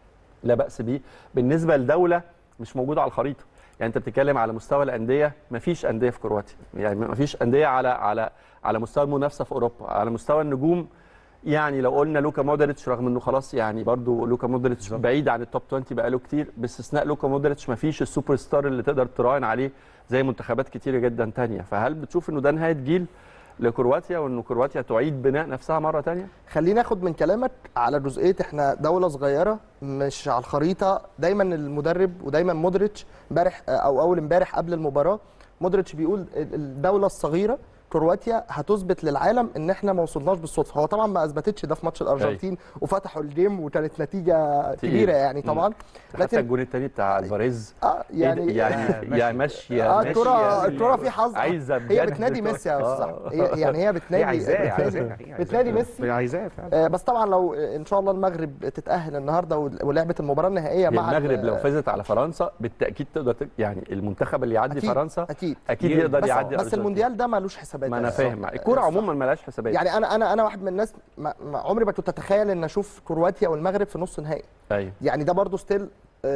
لا باس بيه بالنسبه لدوله مش موجوده على الخريطه يعني انت بتتكلم على مستوى الانديه مفيش انديه في كرواتيا يعني مفيش انديه على على على مستوى المنافسه في اوروبا على مستوى النجوم يعني لو قلنا لوكا مودريتش رغم انه خلاص يعني برضو لوكا مودريتش بعيد عن التوب 20 بقاله كتير باستثناء لوكا مودريتش مفيش السوبر ستار اللي تقدر تراهن عليه زي منتخبات كتيره جدا تانية فهل بتشوف انه ده نهايه جيل لكرواتيا وان كرواتيا تعيد بناء نفسها مره ثانيه خلينا ناخد من كلامك على جزئيه احنا دوله صغيره مش على الخريطه دايما المدرب ودايما مودريتش امبارح او اول امبارح قبل المباراه مودريتش بيقول الدوله الصغيره كرواتيا هتثبت للعالم ان احنا ما وصلناش بالصدفه هو طبعا ما اثبتتش ده في ماتش الارجنتين وفتحوا الجيم وكانت نتيجه كبيره يعني طبعا حتى الجون الثاني بتاع الفاريز اه يعني يعني يعني ماشيه اه الكره الكره في حظ عايزه هي بتنادي ميسي يا استاذ احمد هي يعني هي بتنادي عايزاه عايزاه بتنادي ميسي عايزاه آه بس طبعا لو ان شاء الله المغرب تتاهل النهارده ولعبه المباراه النهائيه مع المغرب لو فازت على فرنسا بالتاكيد تقدر يعني المنتخب اللي يعدي أكيد فرنسا اكيد اكيد يقدر بس يعدي بس المونديال ده مالوش حسابات ما انا فاهم الكوره عموما مالهاش حسابات يعني انا انا انا واحد من الناس ما ما عمري ما كنت اتخيل ان اشوف كرواتيا والمغرب في نص نهائي ايوه يعني ده برضو ستيل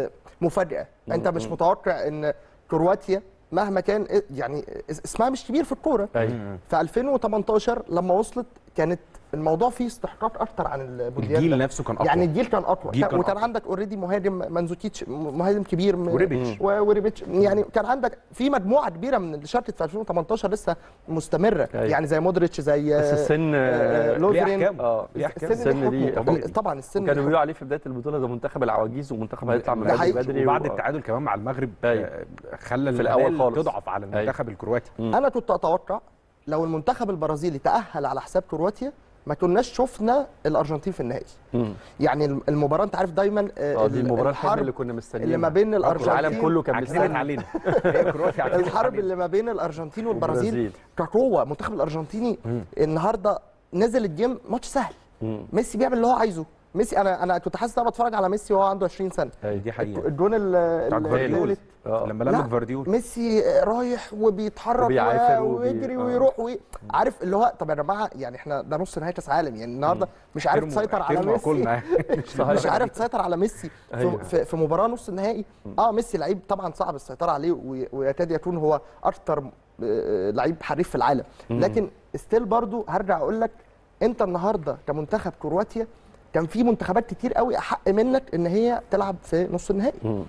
مفاجاه انت مش متوقع ان كرواتيا مهما كان يعني اسمها مش كبير في الكوره أيوة. في 2018 لما وصلت كانت الموضوع فيه استحقاق اكتر عن المونديال الجيل نفسه كان اقوى يعني الجيل كان اقوى جيل كان وكان أقوى. عندك اوريدي مهاجم منزوكيتش مهاجم كبير م- وريبيتش. و- وريبيتش يعني كان عندك في مجموعه كبيره من اللي شاركت في 2018 لسه مستمره أيوة. يعني زي مودريتش زي بس السن آه، آه، لوزرين. ليه احكام اه ليه احكام السن السن ليه ليه حكمه. حكم. طبعا السن كانوا ليه بيقولوا عليه في بدايه البطوله ده منتخب العواجيز ومنتخب هيطلع من ده بدري حقيقي. بدري وبعد و- التعادل كمان مع المغرب أيوة. آه، خلى في الأول الأول خالص. تضعف على المنتخب الكرواتي انا كنت اتوقع لو المنتخب البرازيلي تاهل على حساب كرواتيا ما كناش شفنا الارجنتين في النهائي مم. يعني المباراه انت عارف دايما آه، اه دي المباراه الحلوه الحرب اللي كنا مستنيينها اللي ما بين الارجنتين العالم كله كان عكننت مستني علينا هي كرواتيا عكننت الحرب علينا. اللي ما بين الارجنتين والبرازيل والبرازيل. كقوه المنتخب الارجنتيني النهارده نزل الجيم ماتش سهل مم. ميسي بيعمل اللي هو عايزه ميسي انا انا كنت حاسس ان انا بتفرج على ميسي وهو عنده 20 سنه أيوة. دي حقيقه الجون ال- بتاع ال- جفارديول. الثالث اه لما لا، لمك فارديول ميسي رايح وبيتحرك وبيعافر و- وبي- ويجري آه. ويروح وي... عارف اللي هو طب يا جماعه يعني احنا ده نص نهائي كاس عالم يعني النهارده مش عارف احترموا- تسيطر على احترموا ميسي عقولنا. مش عارف تسيطر على ميسي في, أيوة. في, في مباراه نص النهائي اه ميسي لعيب طبعا صعب السيطره عليه وي- ويكاد يكون هو اكتر آه، لعيب حريف في العالم لكن ستيل برضو هرجع اقول لك انت النهارده كمنتخب كرواتيا كان في منتخبات كتير قوي احق منك ان هي تلعب في نص النهائي مم.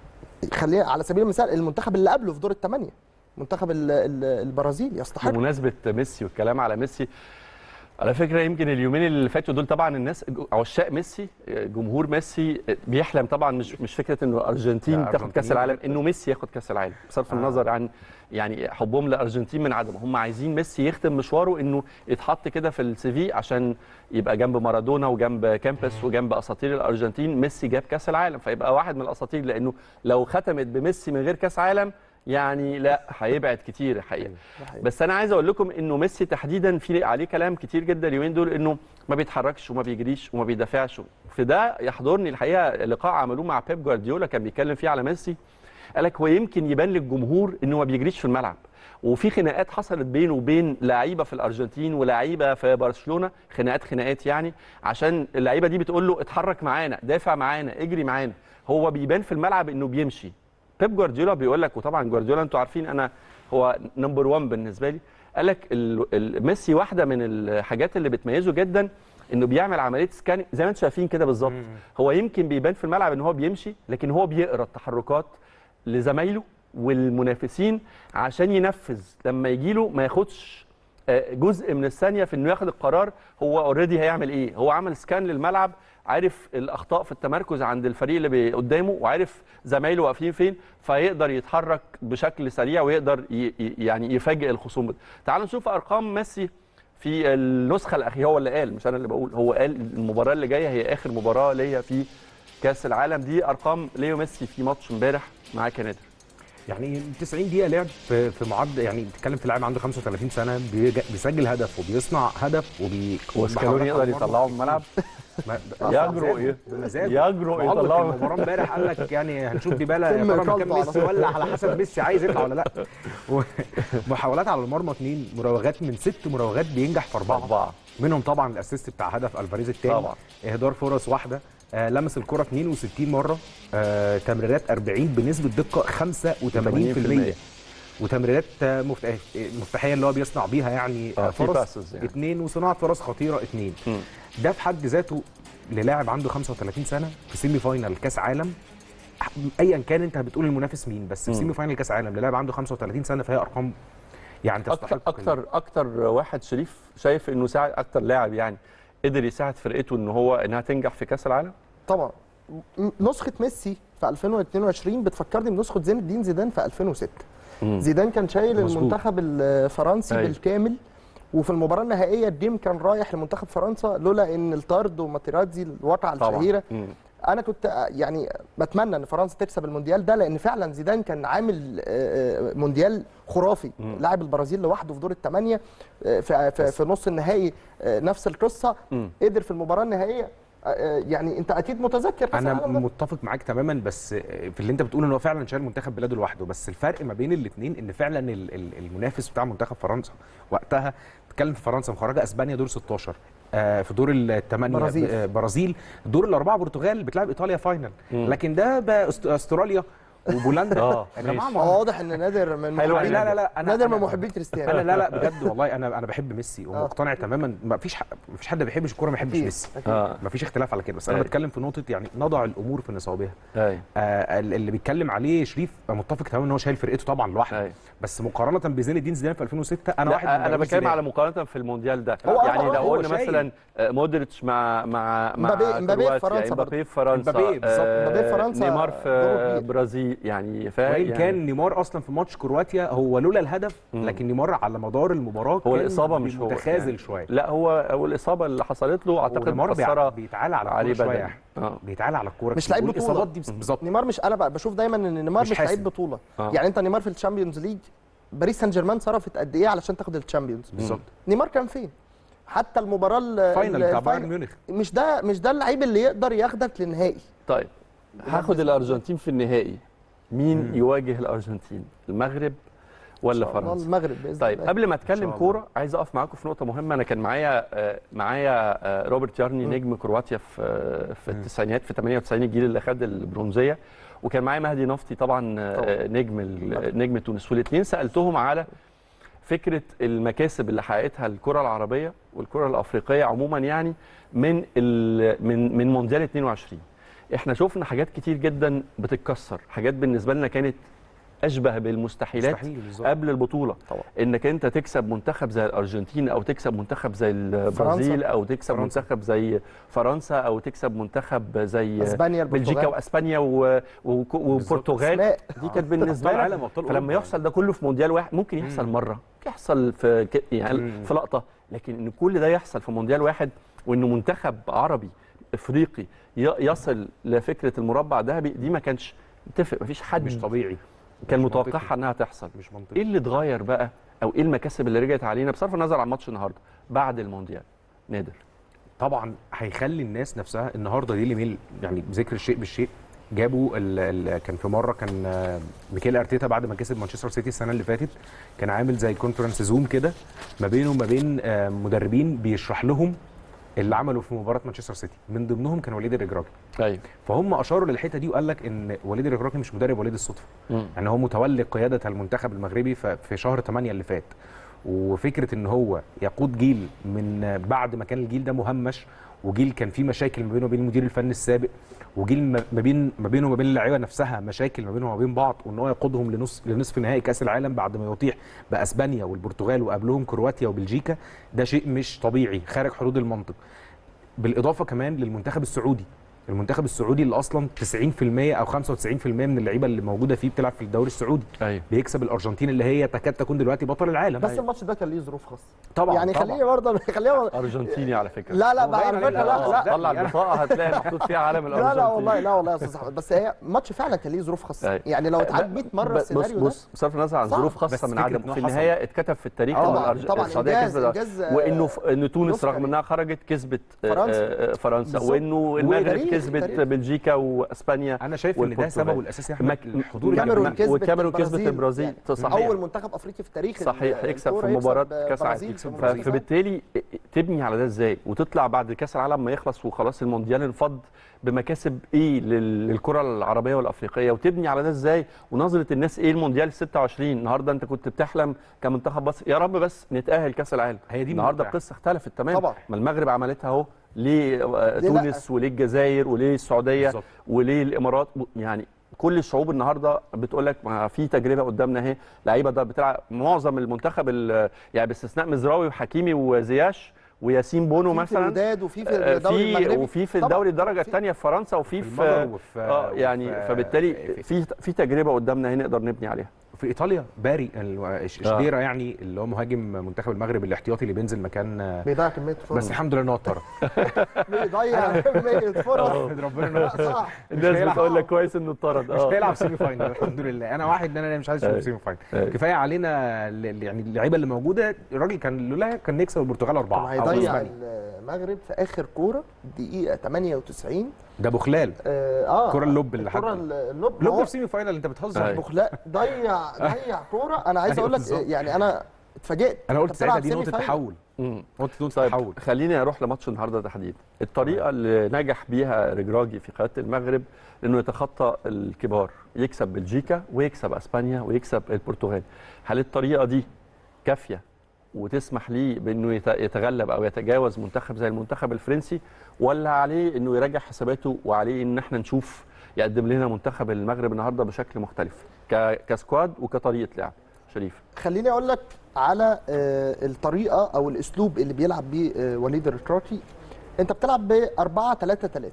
خلينا على سبيل المثال المنتخب اللي قبله في دور الثمانيه منتخب ال- ال- البرازيل يستحق بمناسبه ميسي والكلام على ميسي على فكره يمكن اليومين اللي فاتوا دول طبعا الناس عشاق ميسي جمهور ميسي بيحلم طبعا مش مش فكره انه الارجنتين لا، تاخد كاس أرجنتين. العالم انه ميسي ياخد كاس العالم بصرف آه. النظر عن يعني حبهم للارجنتين من عدمه هم عايزين ميسي يختم مشواره انه يتحط كده في السي في عشان يبقى جنب مارادونا وجنب كامبس وجنب اساطير الارجنتين ميسي جاب كاس العالم فيبقى واحد من الاساطير لانه لو ختمت بميسي من غير كاس عالم يعني لا هيبعد كتير الحقيقه بس انا عايز اقول لكم انه ميسي تحديدا في عليه كلام كتير جدا اليومين دول انه ما بيتحركش وما بيجريش وما بيدافعش في ده يحضرني الحقيقه لقاء عملوه مع بيب جوارديولا كان بيتكلم فيه على ميسي قال لك هو يمكن يبان للجمهور انه ما بيجريش في الملعب وفي خناقات حصلت بينه وبين لعيبه في الارجنتين ولاعيبه في برشلونه خناقات خناقات يعني عشان اللعيبه دي بتقول له اتحرك معانا دافع معانا اجري معانا هو بيبان في الملعب انه بيمشي بيب جوارديولا بيقول لك وطبعا جوارديولا انتوا عارفين انا هو نمبر 1 بالنسبه لي قال لك ال- ال- ميسي واحده من الحاجات اللي بتميزه جدا انه بيعمل عمليه سكان زي ما انتم شايفين كده بالظبط هو يمكن بيبان في الملعب ان هو بيمشي لكن هو بيقرا التحركات لزمايله والمنافسين عشان ينفذ لما يجي له ما ياخدش آه، جزء من الثانيه في انه ياخد القرار هو اوريدي هيعمل ايه هو عمل سكان للملعب عارف الاخطاء في التمركز عند الفريق اللي بي- قدامه وعارف زمايله واقفين فين فيقدر يتحرك بشكل سريع ويقدر ي- ي- يعني يفاجئ الخصوم تعالوا نشوف ارقام ميسي في النسخه الاخيره هو اللي قال مش انا اللي بقول هو قال المباراه اللي جايه هي اخر مباراه ليا في كاس العالم دي ارقام ليو ميسي في ماتش امبارح مع كندا يعني 90 دقيقة لعب في في معدل يعني بتتكلم في لاعب عنده 35 سنة بيج- بيسجل هدف وبيصنع هدف وبي وسكالوني يقدر يطلعه من الملعب ما- يجرؤ ايه بمزاجه يجرؤ معلق يطلعه المباراة امبارح قال لك يعني هنشوف ديبالا يا فيلم ترى مكان كالدو على ميسي ولا على حسب ميسي عايز يطلع ولا لا و- محاولات على المرمى اثنين مراوغات من ست مراوغات بينجح في أربعة أربعة منهم طبعا الاسيست بتاع هدف الفاريز الثاني طبعا. اهدار فرص واحده آه لمس الكره 62 مره آه تمريرات 40 بنسبه دقه 85% وتمريرات آه، مفتاح- مفتاحيه اللي هو بيصنع بيها يعني آه، آه في فرص passes يعني. اثنين وصناعه فرص خطيره اثنين مم. ده في حد ذاته للاعب عنده 35 سنه في سيمي فاينال كاس عالم ايا كان انت بتقول المنافس مين بس في مم. سيمي فاينال كاس عالم للاعب عنده 35 سنه فهي ارقام يعني اكتر تستحق اكتر اكتر واحد شريف شايف انه ساعد اكتر لاعب يعني قدر يساعد فرقته ان هو انها تنجح في كاس العالم طبعا م- نسخه ميسي في 2022 بتفكرني بنسخه زين الدين زيدان في 2006 مم. زيدان كان شايل مظبوط. المنتخب الفرنسي أيوة. بالكامل وفي المباراه النهائيه الديم كان رايح لمنتخب فرنسا لولا ان الطرد وماتيراتزي الواقعه طبعا الشهيره مم. انا كنت آه، يعني بتمنى ان فرنسا تكسب المونديال ده لان فعلا زيدان كان عامل آه، آه، مونديال خرافي مم. لاعب البرازيل لوحده في دور الثمانيه آه، في في- في نص النهائي آه، نفس القصه مم. قدر في المباراه النهائيه آه، آه، يعني انت اكيد متذكر كأس انا العالم ده. متفق معاك تماما بس في اللي انت بتقوله ان هو فعلا شايل منتخب بلاده لوحده بس الفرق ما بين الاثنين ان فعلا ال- ال- المنافس بتاع منتخب فرنسا وقتها بتتكلم في فرنسا مخرجه اسبانيا دور 16 آه، في دور الثمانيه برازيل. ب- آه، برازيل دور الاربعه برتغال بتلعب ايطاليا فاينل مم. لكن ده بقى أست- استراليا وبولندا اه يا جماعه ماشي. ما هو هو واضح ان نادر من حلو محبين لا لا لا انا نادر من أنا- محبين كريستيانو انا لا لا بجد والله انا انا بحب ميسي ومقتنع تماما ما فيش ح- ما فيش حد ما بيحبش الكوره ما يحبش أكيد، ميسي أكيد. اه ما فيش اختلاف على كده بس انا أيوة. بتكلم في نقطه يعني نضع الامور في نصابها ايوه آه اللي بيتكلم عليه شريف أنا متفق تماما ان هو شايل فرقته طبعا لوحده ايوه بس مقارنه بزين الدين زيدان في 2006 انا واحد من لا انا مدربين بتكلم زيدان. على مقارنه في المونديال ده هو- يعني هو- لو هو قلنا شايل. مثلا آه، مودريتش مع مع مع مبابي- مبابي في كرواتيا، فرنسا مبابي في فرنسا مبابي بالظبط. آه، مبابي في فرنسا نيمار دوره في كبير. برازيل يعني فاهم وان يعني كان نيمار اصلا في ماتش كرواتيا هو لولا الهدف مم. لكن نيمار على مدار المباراه هو كان الاصابه مش هو متخاذل يعني. شويه لا هو هو الاصابه اللي حصلت له اعتقد ونيمار بيع- مأثره بيتعالى على عليه الكوره شويه بدني يا أحمد. اه بيتعالى على الكوره مش كتير. لعيب بطولة. والاصابات دي بالظبط نيمار مش انا بقى بشوف دايما ان نيمار مش مش, لعيب حاسم. بطوله آه. يعني انت نيمار في الشامبيونز ليج باريس سان جيرمان صرفت قد ايه علشان تاخد الشامبيونز بالظبط نيمار كان فين حتى المباراه ال- فاينل ال- بتاع بايرن الفاينل. ميونخ مش ده مش ده اللعيب اللي يقدر ياخدك للنهائي طيب هاخد الارجنتين في النهائي مين مم. يواجه الارجنتين المغرب ولا إن شاء الله فرنسا المغرب باذن طيب الله قبل ما اتكلم الله. كوره عايز اقف معاكم في نقطه مهمه انا كان معايا آه، معايا آه، روبرت يارني مم. نجم كرواتيا في آه، في مم. التسعينات في 98 الجيل اللي خد البرونزيه وكان معايا مهدي نفطي طبعا آه، طبعاً. نجم ال- نجم تونس والاثنين سالتهم على فكره المكاسب اللي حققتها الكره العربيه والكره الافريقيه عموما يعني من ال- من من مونديال 22 احنا شفنا حاجات كتير جدا بتتكسر حاجات بالنسبه لنا كانت اشبه بالمستحيلات مستحيل بالظبط قبل البطوله طبعا. انك انت تكسب منتخب زي الارجنتين او تكسب منتخب زي البرازيل او تكسب فرنسا. منتخب زي فرنسا او تكسب منتخب زي اسبانيا بلجيكا البرتغال واسبانيا و- و- والبرتغال أسماء. دي كانت بالنسبه أبطال لك عالم، أبطال فلما أوروبا. يحصل ده كله في مونديال واحد ممكن يحصل مم. مره ممكن يحصل في ك- يعني مم. في لقطه لكن ان كل ده يحصل في مونديال واحد وانه منتخب عربي افريقي ي- يصل لفكره المربع الذهبي دي ما كانش متفق مفيش حد مش طبيعي كان مش متوقعها منطقي. انها تحصل مش ايه منطقي اللي اتغير بقى او ايه المكاسب اللي رجعت علينا بصرف النظر عن ماتش النهارده بعد المونديال نادر طبعا هيخلي الناس نفسها النهارده دي ميل يعني بذكر الشيء بالشيء جابوا ال ال كان في مره كان آه، ميكيل ارتيتا بعد ما كسب مانشستر سيتي السنه اللي فاتت كان عامل زي كونفرنس زوم كده ما بينه وما بين آه، مدربين بيشرح لهم اللي عملوا في مباراه مانشستر سيتي من ضمنهم كان وليد الرجراجي ايوه فهم اشاروا للحته دي وقال لك ان وليد الرجراجي مش مدرب وليد الصدفه يعني هو متولي قياده المنتخب المغربي ف- في شهر 8 اللي فات وفكره ان هو يقود جيل من بعد ما كان الجيل ده مهمش وجيل كان فيه مشاكل ما بينه وبين المدير الفني السابق وجيل ما ما بين ما بينه وما بين اللعيبه نفسها مشاكل ما بينهم وما بين بعض وان هو يقودهم لنص لنصف نهائي كاس العالم بعد ما يطيح باسبانيا والبرتغال وقبلهم كرواتيا وبلجيكا ده شيء مش طبيعي خارج حدود المنطق بالاضافه كمان للمنتخب السعودي المنتخب السعودي اللي اصلا 90% او 95% من اللعيبه اللي موجوده فيه بتلعب في الدوري السعودي ايوه بيكسب الارجنتين اللي هي تكاد تكون دلوقتي بطل العالم بس الماتش ده كان ليه ظروف خاصه طبعا يعني طبعا. خليني برضه خلينا ارجنتيني على فكره لا لا هو بقى باين على عليه فكره لا لا، لا طلع البطاقه هتلاقي محطوط فيها علم الارجنتين لا لا والله لا والله يا استاذ احمد بس هي ماتش فعلا كان ليه ظروف خاصه أيوة. يعني لو اتعاد 100 مره بص السيناريو ده بص بصرف النظر عن صعب. ظروف بس خاصه من فكرة عدم إنه في حصل. النهايه اتكتب في التاريخ آه، ان طبعاً، الأرج- طبعاً. السعوديه إنجاز- كسبت إنجاز، آه، وانه ف... ان تونس يذكر رغم يعني. انها خرجت كسبت آه، فرنسا. آه، فرنسا بالظبط. وانه المغرب وتاريخ- كسبت تاريخ. بلجيكا واسبانيا انا شايف ان ده والبرتغال. سببه الاساسي يا مك- احمد الحضور الكاميرون الجماهيري. كسبت والكاميرون كسبت البرازيل. البرازيل يعني صحيح اول منتخب افريقي في تاريخ صحيح يكسب في الكورة مباراه يكسب كاس برازيل العالم في ف- مباراة فبالتالي تبني على ده ازاي وتطلع بعد كاس العالم ما يخلص وخلاص المونديال انفض بمكاسب ايه لل- للكره العربيه والافريقيه وتبني على ده ازاي ونظره الناس ايه المونديال 26 النهارده انت كنت بتحلم كمنتخب مصر يا رب بس نتاهل كاس العالم هي دي النهارده الممتع. القصه اختلفت تماما طبعا. ما المغرب عملتها اهو ليه آه، ليه لأ؟ تونس وليه الجزائر وليه السعوديه بالظبط. وليه الامارات يعني كل الشعوب النهارده بتقول لك ما في تجربه قدامنا اهي لعيبه ده بتلعب معظم المنتخب ال- يعني باستثناء مزراوي وحكيمي وزياش وياسين بونو في مثلا الوداد وفي في آه، الدوري في المغربي وفي في طبعاً. الدوري الدرجه في- الثانيه في فرنسا وفي في في المجر وفي اه يعني وفي- فبالتالي في- في في تجربه قدامنا هنا نقدر نبني عليها في ايطاليا باري ال- ش- آه. شديرة يعني اللي هو مهاجم منتخب المغرب الاحتياطي اللي بينزل مكان بيضيع كميه فرص بس الحمد لله ان هو اتطرد بيضيع كميه فرص ربنا إن هو لا، صح الناس هيلعب. بتقول لك كويس انه اتطرد مش هيلعب سيمي فاينل الحمد لله انا واحد ان انا مش عايز اشوف أيوة. سيمي فاينل أيوة. كفايه علينا ال- يعني اللعيبه اللي موجوده الراجل كان لولا كان نكسب البرتغال طب اربعه أو هيضيع إسبانيا. المغرب في اخر كوره دقيقه 98 ده بوخلال اه اه الكرة اللوب اللي الكره حط- اللوب لوب هو في سيمي فاينل انت بتهزر أيوة. بخلاء ضيع ضيع كوره انا عايز أيوة اقول لك بالظبط. يعني انا اتفاجئت انا قلت أنت ساعتها بتلعب دي سيمي نقطه فاينل. تحول مم. نقطه نقطه طيب تحول خليني اروح لماتش النهارده تحديدا الطريقه اللي نجح بيها رجراجي في قياده المغرب انه يتخطى الكبار يكسب بلجيكا ويكسب اسبانيا ويكسب البرتغال هل الطريقه دي كافيه وتسمح ليه بانه يت- يتغلب او يتجاوز منتخب زي المنتخب الفرنسي ولا عليه انه يراجع حساباته وعليه ان احنا نشوف يقدم لنا منتخب المغرب النهارده بشكل مختلف ك- كسكواد وكطريقه لعب شريف خليني اقول لك على آه، الطريقه او الاسلوب اللي بيلعب بيه آه، وليد الركراكي انت بتلعب ب 4 3 3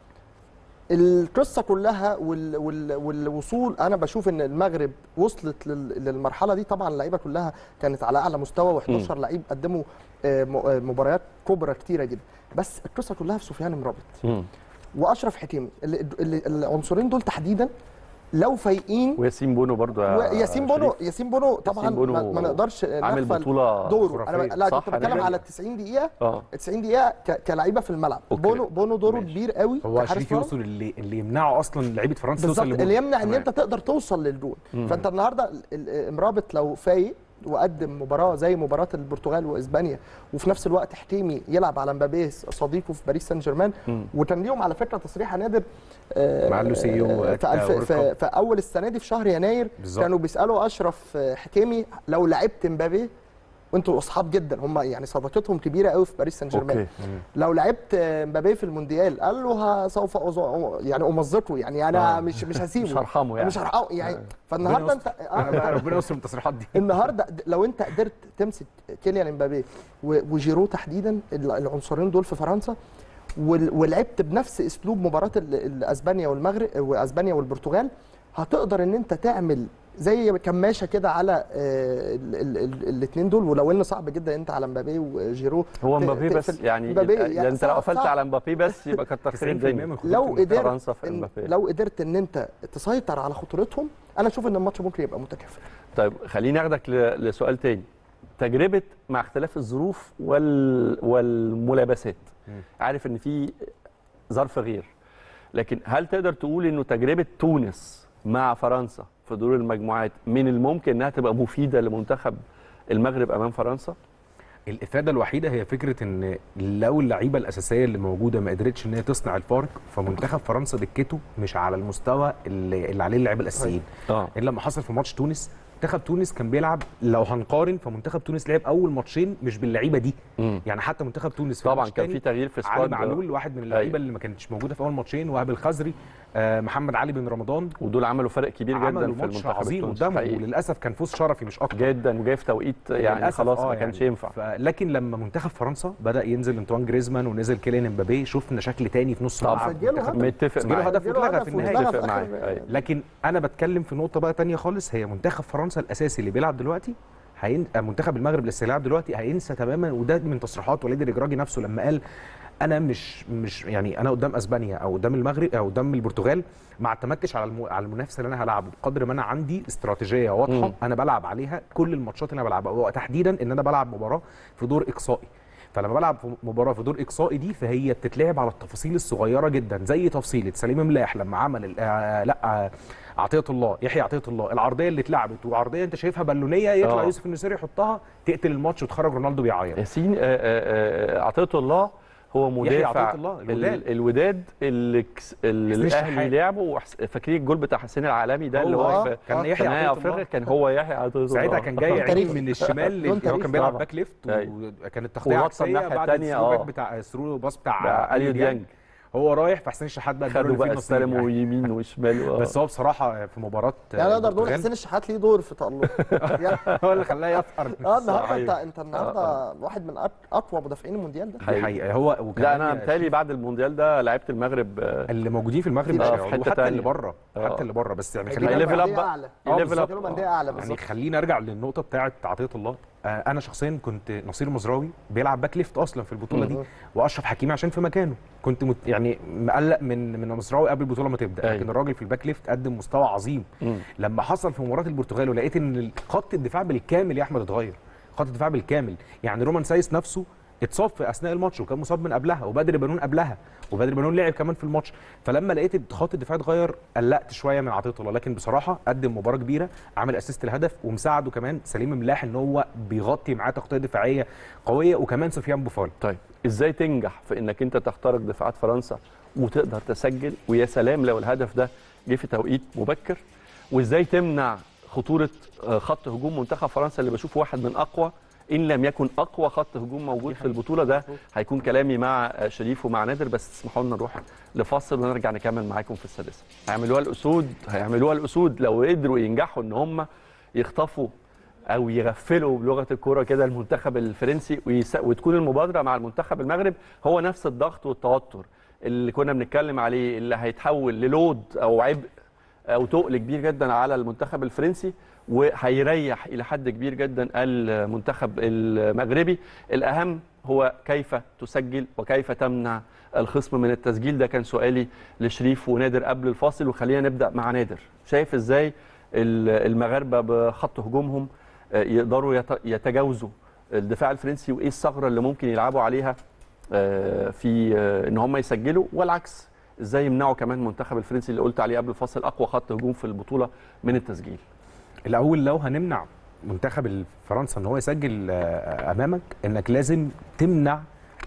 القصه كلها وال وال والوصول انا بشوف ان المغرب وصلت لل- للمرحله دي طبعا اللعيبه كلها كانت على اعلى مستوى و11 لعيب قدموا آه، م- آه، مباريات كبرى كتيره جدا بس القصه كلها في سفيان مرابط واشرف حكيمي اللي- اللي- العنصرين دول تحديدا لو فايقين وياسين بونو برضو يا وياسين بونو شريف. ياسين بونو طبعا بونو ما, ما نقدرش عامل نغفل بطوله دوره انا ب- خرافية. لا صح، كنت بتكلم أنا على 90 دقيقه اه 90 دقيقه ك- كلعيبه في الملعب أوكي. بونو بونو دوره ماشي. كبير قوي هو كحارس شريف مرمى. يوصل اللي اللي يمنعه اصلا لعيبه فرنسا بالظبط توصل لبونو. اللي يمنع ان تمام. انت تقدر توصل للجول فانت النهارده ال- ال- مرابط لو فايق وقدم مباراه زي مباراه البرتغال واسبانيا وفي نفس الوقت حكيمي يلعب على مبابي صديقه في باريس سان جيرمان وكان ليهم على فكره تصريح يا نادر آه، مع لوسيو آه، في, الف... وورلد في, كاب. في اول السنه دي في شهر يناير بالظبط. كانوا بيسالوا اشرف آه، حكيمي لو لعبت مبابي وانتوا اصحاب جدا هم يعني صداقتهم كبيره قوي في باريس سان جيرمان اوكي لو لعبت مبابي في المونديال قال له ها سوف أز- يعني امزقه يعني انا آه. مش مش هسيبه مش هرحمه يعني مش هرحمه يعني فالنهارده انت انا بقى آه ربنا يستر من التصريحات دي النهارده لو انت قدرت تمسك كيليان امبابي و- وجيرو تحديدا ال- العنصرين دول في فرنسا وال- ولعبت بنفس اسلوب مباراه ال- ال- اسبانيا والمغرب واسبانيا والبرتغال هتقدر ان انت تعمل زي كماشه كده على الاثنين دول ولو ان صعب جدا انت على مبابي وجيرو هو ت- مبابي بس تقفل- يعني, مبابي يعني انت لو صعب- قفلت صعب. على مبابي بس يبقى كتر خير 90% الدنيا من لو خطوط قدرت فرنسا في إن امبابي. لو قدرت ان انت تسيطر على خطورتهم انا اشوف ان الماتش ممكن يبقى متكافئ طيب خليني اخدك ل- لسؤال تاني تجربه مع اختلاف الظروف وال... والملابسات عارف ان في ظرف غير لكن هل تقدر تقول انه تجربه تونس مع فرنسا في دور المجموعات من الممكن انها تبقى مفيده لمنتخب المغرب امام فرنسا الافاده الوحيده هي فكره ان لو اللعيبه الاساسيه اللي موجوده ما قدرتش ان هي تصنع الفارق فمنتخب فرنسا دكته مش على المستوى اللي, اللي عليه اللعيبه الاساسيين اه يعني لما حصل في ماتش تونس منتخب تونس كان بيلعب لو هنقارن فمنتخب تونس لعب اول ماتشين مش باللعيبه دي مم. يعني حتى منتخب تونس في طبعا الماتش كان في التاني تغيير في علي سكواد معلول واحد من اللعيبه أيوة. اللي ما كانتش موجوده في اول ماتشين وهاب الخزري آه محمد علي بن رمضان ودول عملوا فرق كبير جدا عملوا في ماتش المنتخب عظيم التونسي قدامهم حقيقي. وللاسف كان فوز شرفي مش اكتر جدا وجاي في توقيت يعني للأسف خلاص آه ما كانش يعني. ينفع ف- لكن لما منتخب فرنسا بدا ينزل انطوان جريزمان ونزل كيليان امبابي شفنا شكل تاني في نص طبعا. ملعب سجلوا منتخب هدف. متفق سجلوا معاك هدف سجلوا واتلغى هدف في النهايه واتلغى متفق في معاك آخر- أيوة. لكن انا بتكلم في نقطه بقى تانية خالص هي منتخب فرنسا الاساسي اللي بيلعب دلوقتي هين... آه، منتخب المغرب اللي لسه بيلعب دلوقتي هينسى تماما وده من تصريحات وليد الرجراجي نفسه لما قال انا مش مش يعني انا قدام اسبانيا او قدام المغرب او قدام البرتغال ما اعتمدتش على الم... على المنافس اللي انا هلعبه بقدر ما انا عندي استراتيجيه واضحه مم. انا بلعب عليها كل الماتشات اللي انا بلعبها وتحديدا ان انا بلعب مباراه في دور اقصائي فلما بلعب في مباراه في دور اقصائي دي فهي بتتلعب على التفاصيل الصغيره جدا زي تفصيله سليم ملاح لما عمل ال- آه لا آه عطيه الله يحيى عطيه الله العرضيه اللي اتلعبت وعرضيه انت شايفها بالونيه يطلع آه. يوسف النسيري يحطها تقتل الماتش وتخرج رونالدو بيعيط ياسين آه، آه، آه، عطيه الله هو يحيى مدافع عطية الله، الوداد. ال- الوداد اللي, كس- اللي حسين الاهلي الشحات. لعبه وحس- فاكرين الجول بتاع حسين العالمي ده اللي هو هو آه، في كان آه، يحيى نهائي عطيه افريقيا الله كان هو يحيى عطيه الله ساعتها كان جاي جون عيني تاريخي. من الشمال جون اللي هو تاريخي كان بيلعب طبعا. باك ليفت أيوة. وكانت التغطيه وغطى عكسيه الناحية بعد التانية، الثرو باك آه. بتاع الثرو باص بتاع بتاع اليو ديانج هو رايح فحسين الشحات بقى اداله خدوا اللي فيه بقى النصيب استلموا يعني. يمين وشمال و- بس هو بصراحه في مباراه يعني نقدر نقول البرتغال حسين الشحات ليه دور في تألق يعني هو اللي خلاه يفقر اه النهارده صحيح. انت انت النهارده واحد من أق- اقوى مدافعين المونديال ده دي حقيقه هو وكمان لا انا يا متهيألي بعد المونديال ده لعيبه المغرب آه، اللي موجودين في المغرب في- مش آه، في هيقعدوا، حتة حتى تانية. اللي بره آه. حتى اللي بره بس يعني هيجيلهم هيليفل خلينا اب أندية بقى. اعلى آه، يليفل اب. هيجيلهم انديه اعلى يعني بالظبط خلينا ارجع للنقطه بتاعه عطيه الله آه، انا شخصيا كنت نصير مزراوي بيلعب باك ليفت اصلا في البطوله دي مم. واشرف حكيمي عشان في مكانه كنت مت يعني مقلق من من مزراوي قبل البطوله ما تبدا أيوة. لكن الراجل في الباك ليفت قدم مستوى عظيم مم. لما حصل في مباراه البرتغال ولقيت ان خط الدفاع بالكامل يا احمد اتغير خط الدفاع بالكامل يعني رومان سايس نفسه اتصاب في اثناء الماتش وكان مصاب من قبلها وبدر بنون قبلها وبدر بنون لعب كمان في الماتش فلما لقيت خط الدفاع اتغير قلقت شويه من عطيه الله لكن بصراحه قدم مباراه كبيره عمل اسيست الهدف ومساعده كمان سليم ملاح ان هو بيغطي معاه تغطيه دفاعيه قويه وكمان سفيان بوفال طيب ازاي تنجح في انك انت تخترق دفاعات فرنسا وتقدر تسجل ويا سلام لو الهدف ده جه في توقيت مبكر وازاي تمنع خطوره آه، خط هجوم منتخب فرنسا اللي بشوفه واحد من اقوى ان لم يكن اقوى خط هجوم موجود في البطوله ده هيكون كلامي مع آه، شريف ومع نادر بس تسمحوا لنا نروح لفاصل ونرجع نكمل معاكم في السادسه هيعملوها الاسود هيعملوها الاسود لو قدروا ينجحوا ان هم يخطفوا او يغفلوا بلغه الكوره كده المنتخب الفرنسي ويس... وتكون المبادره مع المنتخب المغرب هو نفس الضغط والتوتر اللي كنا بنتكلم عليه اللي هيتحول للود او عبء او تقل كبير جدا على المنتخب الفرنسي وهيريح الى حد كبير جدا المنتخب المغربي الاهم هو كيف تسجل وكيف تمنع الخصم من التسجيل ده كان سؤالي لشريف ونادر قبل الفاصل وخلينا نبدا مع نادر شايف ازاي ال- المغاربه بخط هجومهم آه، يقدروا يت- يتجاوزوا الدفاع الفرنسي وايه الثغره اللي ممكن يلعبوا عليها آه، في آه، ان هم يسجلوا والعكس ازاي يمنعوا كمان المنتخب الفرنسي اللي قلت عليه قبل الفاصل اقوى خط هجوم في البطوله من التسجيل الاول لو هنمنع منتخب فرنسا ان هو يسجل آه، امامك انك لازم تمنع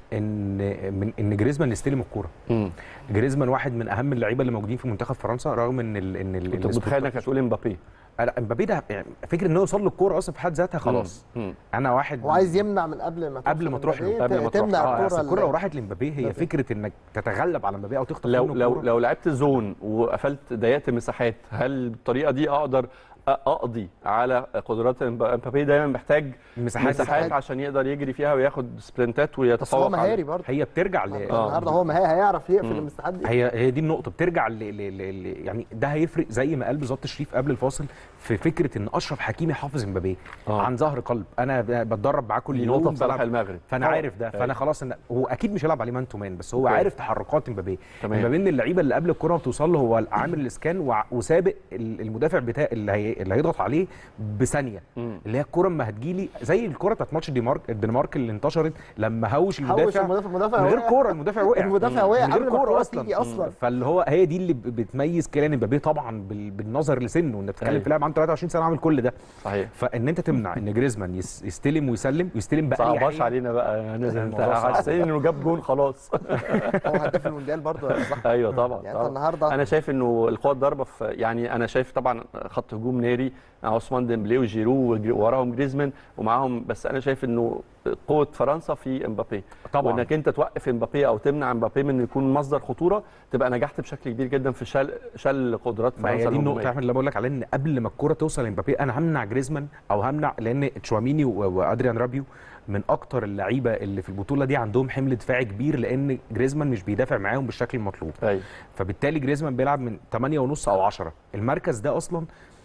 ان من ان جريزمان يستلم الكوره جريزمان واحد من اهم اللعيبه اللي موجودين في منتخب فرنسا رغم ان ال ان ال كنت متخيل انك هتقول امبابي لا امبابي ده يعني فكره انه يوصل للكوره اصلا في حد ذاتها خلاص مم. انا واحد هو عايز يمنع من قبل ما قبل ما تروح له، لمبابي، قبل ما تروح. تمنع اه أصل الكوره الكوره لو اللي- راحت لمبابي هي مبابي. فكره انك تتغلب على مبابي او تخطف لو منه لو الكورة. لو لعبت زون وقفلت ضيقت مساحات هل بالطريقه دي اقدر اقضي على قدرات إمب- امبابي دايما محتاج مساحات مساحات عشان يقدر يجري فيها وياخد سبرنتات بس هو ويتفوق مهاري برضه هي بترجع ل... النهارده هو مهاري هيعرف يقفل المساحات دي هي هي دي النقطه بترجع ل... ل... ل... ل... يعني ده هيفرق زي ما قال بالظبط شريف قبل الفاصل في فكره ان اشرف حكيمي حافظ امبابي آه. عن ظهر قلب انا ب- بتدرب معاه كل دي يوم نقطه في صالح بلعب- المغرب فانا طبعاً. عارف ده أيوة. فانا خلاص إن هو اكيد مش هيلعب عليه مان تو مان بس هو أوكي. عارف تحركات امبابي تمام. امبابي من اللعيبه اللي قبل الكره ما بتوصل له هو عامل الاسكان وع- وسابق ال- المدافع بتاع اللي, هي... اللي هيضغط عليه بثانيه مم. اللي هي الكره اما هتجيلي زي الكره بتاعت ماتش الدنمارك الدنمارك اللي انتشرت لما هوش هوش المدافع المدافع المدافع من غير وقع. كوره المدافع وقع المدافع مم. وقع من غير قبل ما كوره الكرة اصلا تيجي أصلاً. فاللي هو هي دي اللي ب- بتميز كيليان امبابي طبعا بال- بالنظر لسنه انك بتتكلم أيوة. في لاعب عنده 23 سنه عامل كل ده صحيح فان انت تمنع ان جريزمان يس- يستلم ويسلم ويستلم بقى صعباش علينا بقى يا نادر انت الموضوع صعب. حاسين انه جاب جون خلاص هو هداف المونديال برضه يا صح ايوه طبعا يعني انت طبعا. النهارده انا شايف انه القوه الضاربه في يعني انا شايف طبعا خط هجوم ناري عثمان ديمبلي وجيرو وجري- وراهم جريزمان ومعاهم بس انا شايف انه قوه فرنسا في امبابي طبعاً. وانك انت توقف امبابي او تمنع امبابي من انه يكون مصدر خطوره تبقى نجحت بشكل كبير جدا في شل شل قدرات ما فرنسا هي دي النقطة الهجومية. يا احمد اللي بقول لك عليها ان قبل ما الكرة توصل لمبابي انا همنع جريزمان او همنع لان تشواميني و- وادريان رابيو من اكتر اللعيبة اللي في البطولة دي عندهم حمل دفاعي كبير لان جريزمان مش بيدافع معاهم بالشكل المطلوب ايوه فبالتالي جريزمان بيلعب من 8 ونص او 10 المركز ده اصلا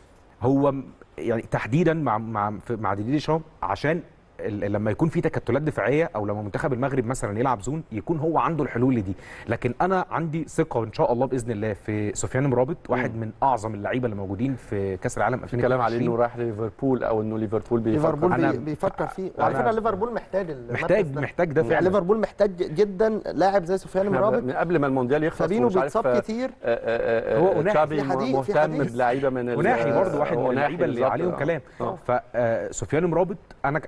هو م- يعني تحديدا مع مع في- مع ديدي ديشام عشان ال- لما يكون في تكتلات دفاعيه او لما منتخب المغرب مثلا يلعب زون يكون هو عنده الحلول دي لكن انا عندي ثقه ان شاء الله باذن الله في سفيان مرابط واحد من اعظم اللعيبه اللي موجودين في كاس العالم في كلام عليه انه 2022 رايح ليفربول او انه ليفربول بيفكر ليفربول أنا- بي- بيفكر فيه وعلى أنا- فكره ليفربول محتاج المركز محتاج ده. محتاج ده يعني فعلا ليفربول محتاج جدا لاعب زي سفيان إحنا مرابط من قبل ما المونديال يخلص فابينو ومش عارف، بيتصاب آه، كتير آه، آه، آه، هو أناحي، تشابي في حديث- في مهتم حديث. بلعيبه من ال- وناحي برضه واحد من أناحي اللعيبه اللي بالظبط. عليهم آه. كلام آه. فسفيان مرابط انا انا شخصيا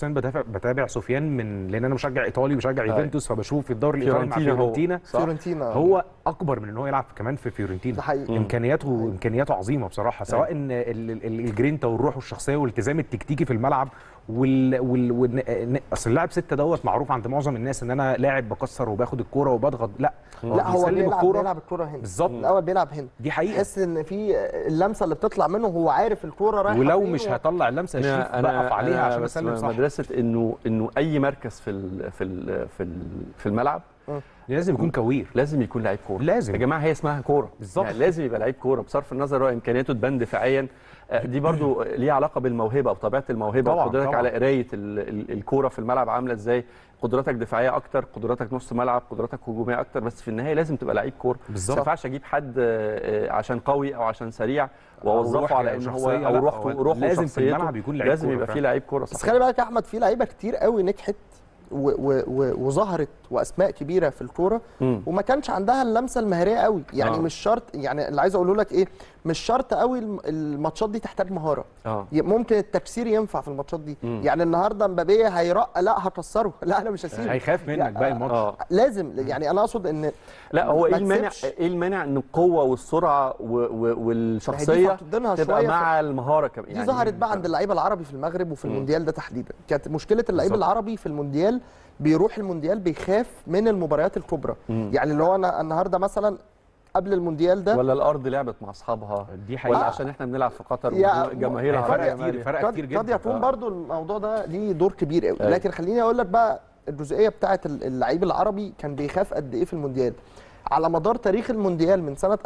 شخصيا بتابع بتابع سفيان من لان انا مشجع ايطالي وبشجع أيوة. يوفنتوس فبشوف في الدوري الايطالي مع فيورنتينا هو. فيورنتينا صح. فيورنتينا هو اكبر من ان هو يلعب كمان في فيورنتينا ده حقيقي امكانياته امكانياته عظيمه بصراحه سواء ان ال- ال- الجرينتا والروح والشخصيه والالتزام التكتيكي في الملعب وال, وال... وال... اصل اللاعب سته دوت معروف عند معظم الناس ان انا لاعب بكسر وباخد الكوره وبضغط لا لا هو بيسلم بيلعب الكوره بيلعب الكوره هنا بالظبط. الاول بيلعب هنا دي حقيقه تحس ان في اللمسه اللي بتطلع منه هو عارف الكوره رايحه ولو فين مش و- هطلع اللمسه الشريف بقف عليها عشان بس اسلم صح مدرسه انه انه اي مركز في ال في ال في ال في الملعب لازم يكون كوير لازم يكون لعيب كوره لازم. يا جماعه هي اسمها كوره بالظبط. يعني لازم يبقى لعيب كوره بصرف النظر هو امكانياته تبان دفاعيا آه، دي برضو ليها علاقه بالموهبه وطبيعه الموهبه طبعاً، وقدرتك طبعاً. على قرايه ال- ال- الكوره في الملعب عامله ازاي قدراتك دفاعيه اكتر قدراتك نص ملعب قدراتك هجوميه اكتر بس في النهايه لازم تبقى لعيب كوره بالظبط. ما ينفعش اجيب حد آه، آه، عشان قوي او عشان سريع أو واوظفه روحي على أو ان هو شخصية، او لا، روحه هو روحه لازم في وشخصيته الملعب يكون لعيب لازم كورة يبقى فعلاً. فيه لعيب كوره بس صح خلي بالك يا احمد في لعيبه كتير قوي نجحت و و و وظهرت واسماء كبيره في الكوره مم. وما كانش عندها اللمسه المهاريه قوي يعني آه. مش شرط يعني اللي عايز اقوله لك ايه مش شرط قوي الم- الماتشات دي تحتاج مهاره اه ي- ممكن التكسير ينفع في الماتشات دي مم. يعني النهارده مبابي هيرق لا هكسره لا انا مش هسيبه هيخاف منك يعني- باقي الماتش اه لازم يعني انا اقصد ان لا هو ايه ما المانع تسيبش. ايه المانع ان القوه والسرعه و... و... والشخصيه فقدناها تبقى شوية مع المهاره كمان دي ظهرت بقى عند اللعيبه العربي في المغرب وفي مم. المونديال ده تحديدا كانت مشكله اللعيب بالظبط. العربي في المونديال بيروح المونديال بيخاف من المباريات الكبرى مم. يعني اللي هو انا النهارده مثلا قبل المونديال ده ولا الارض لعبت مع اصحابها دي ولا حقيقة. عشان احنا بنلعب في قطر يا- والجماهير هي فرق عربية كتير مالية. فرق قد, كتير جدا قد يكون آه. برضو الموضوع ده ليه دور كبير قوي أيوة. لكن خليني اقول لك بقى الجزئيه بتاعه اللعيب العربي كان بيخاف قد ايه في المونديال على مدار تاريخ المونديال من سنه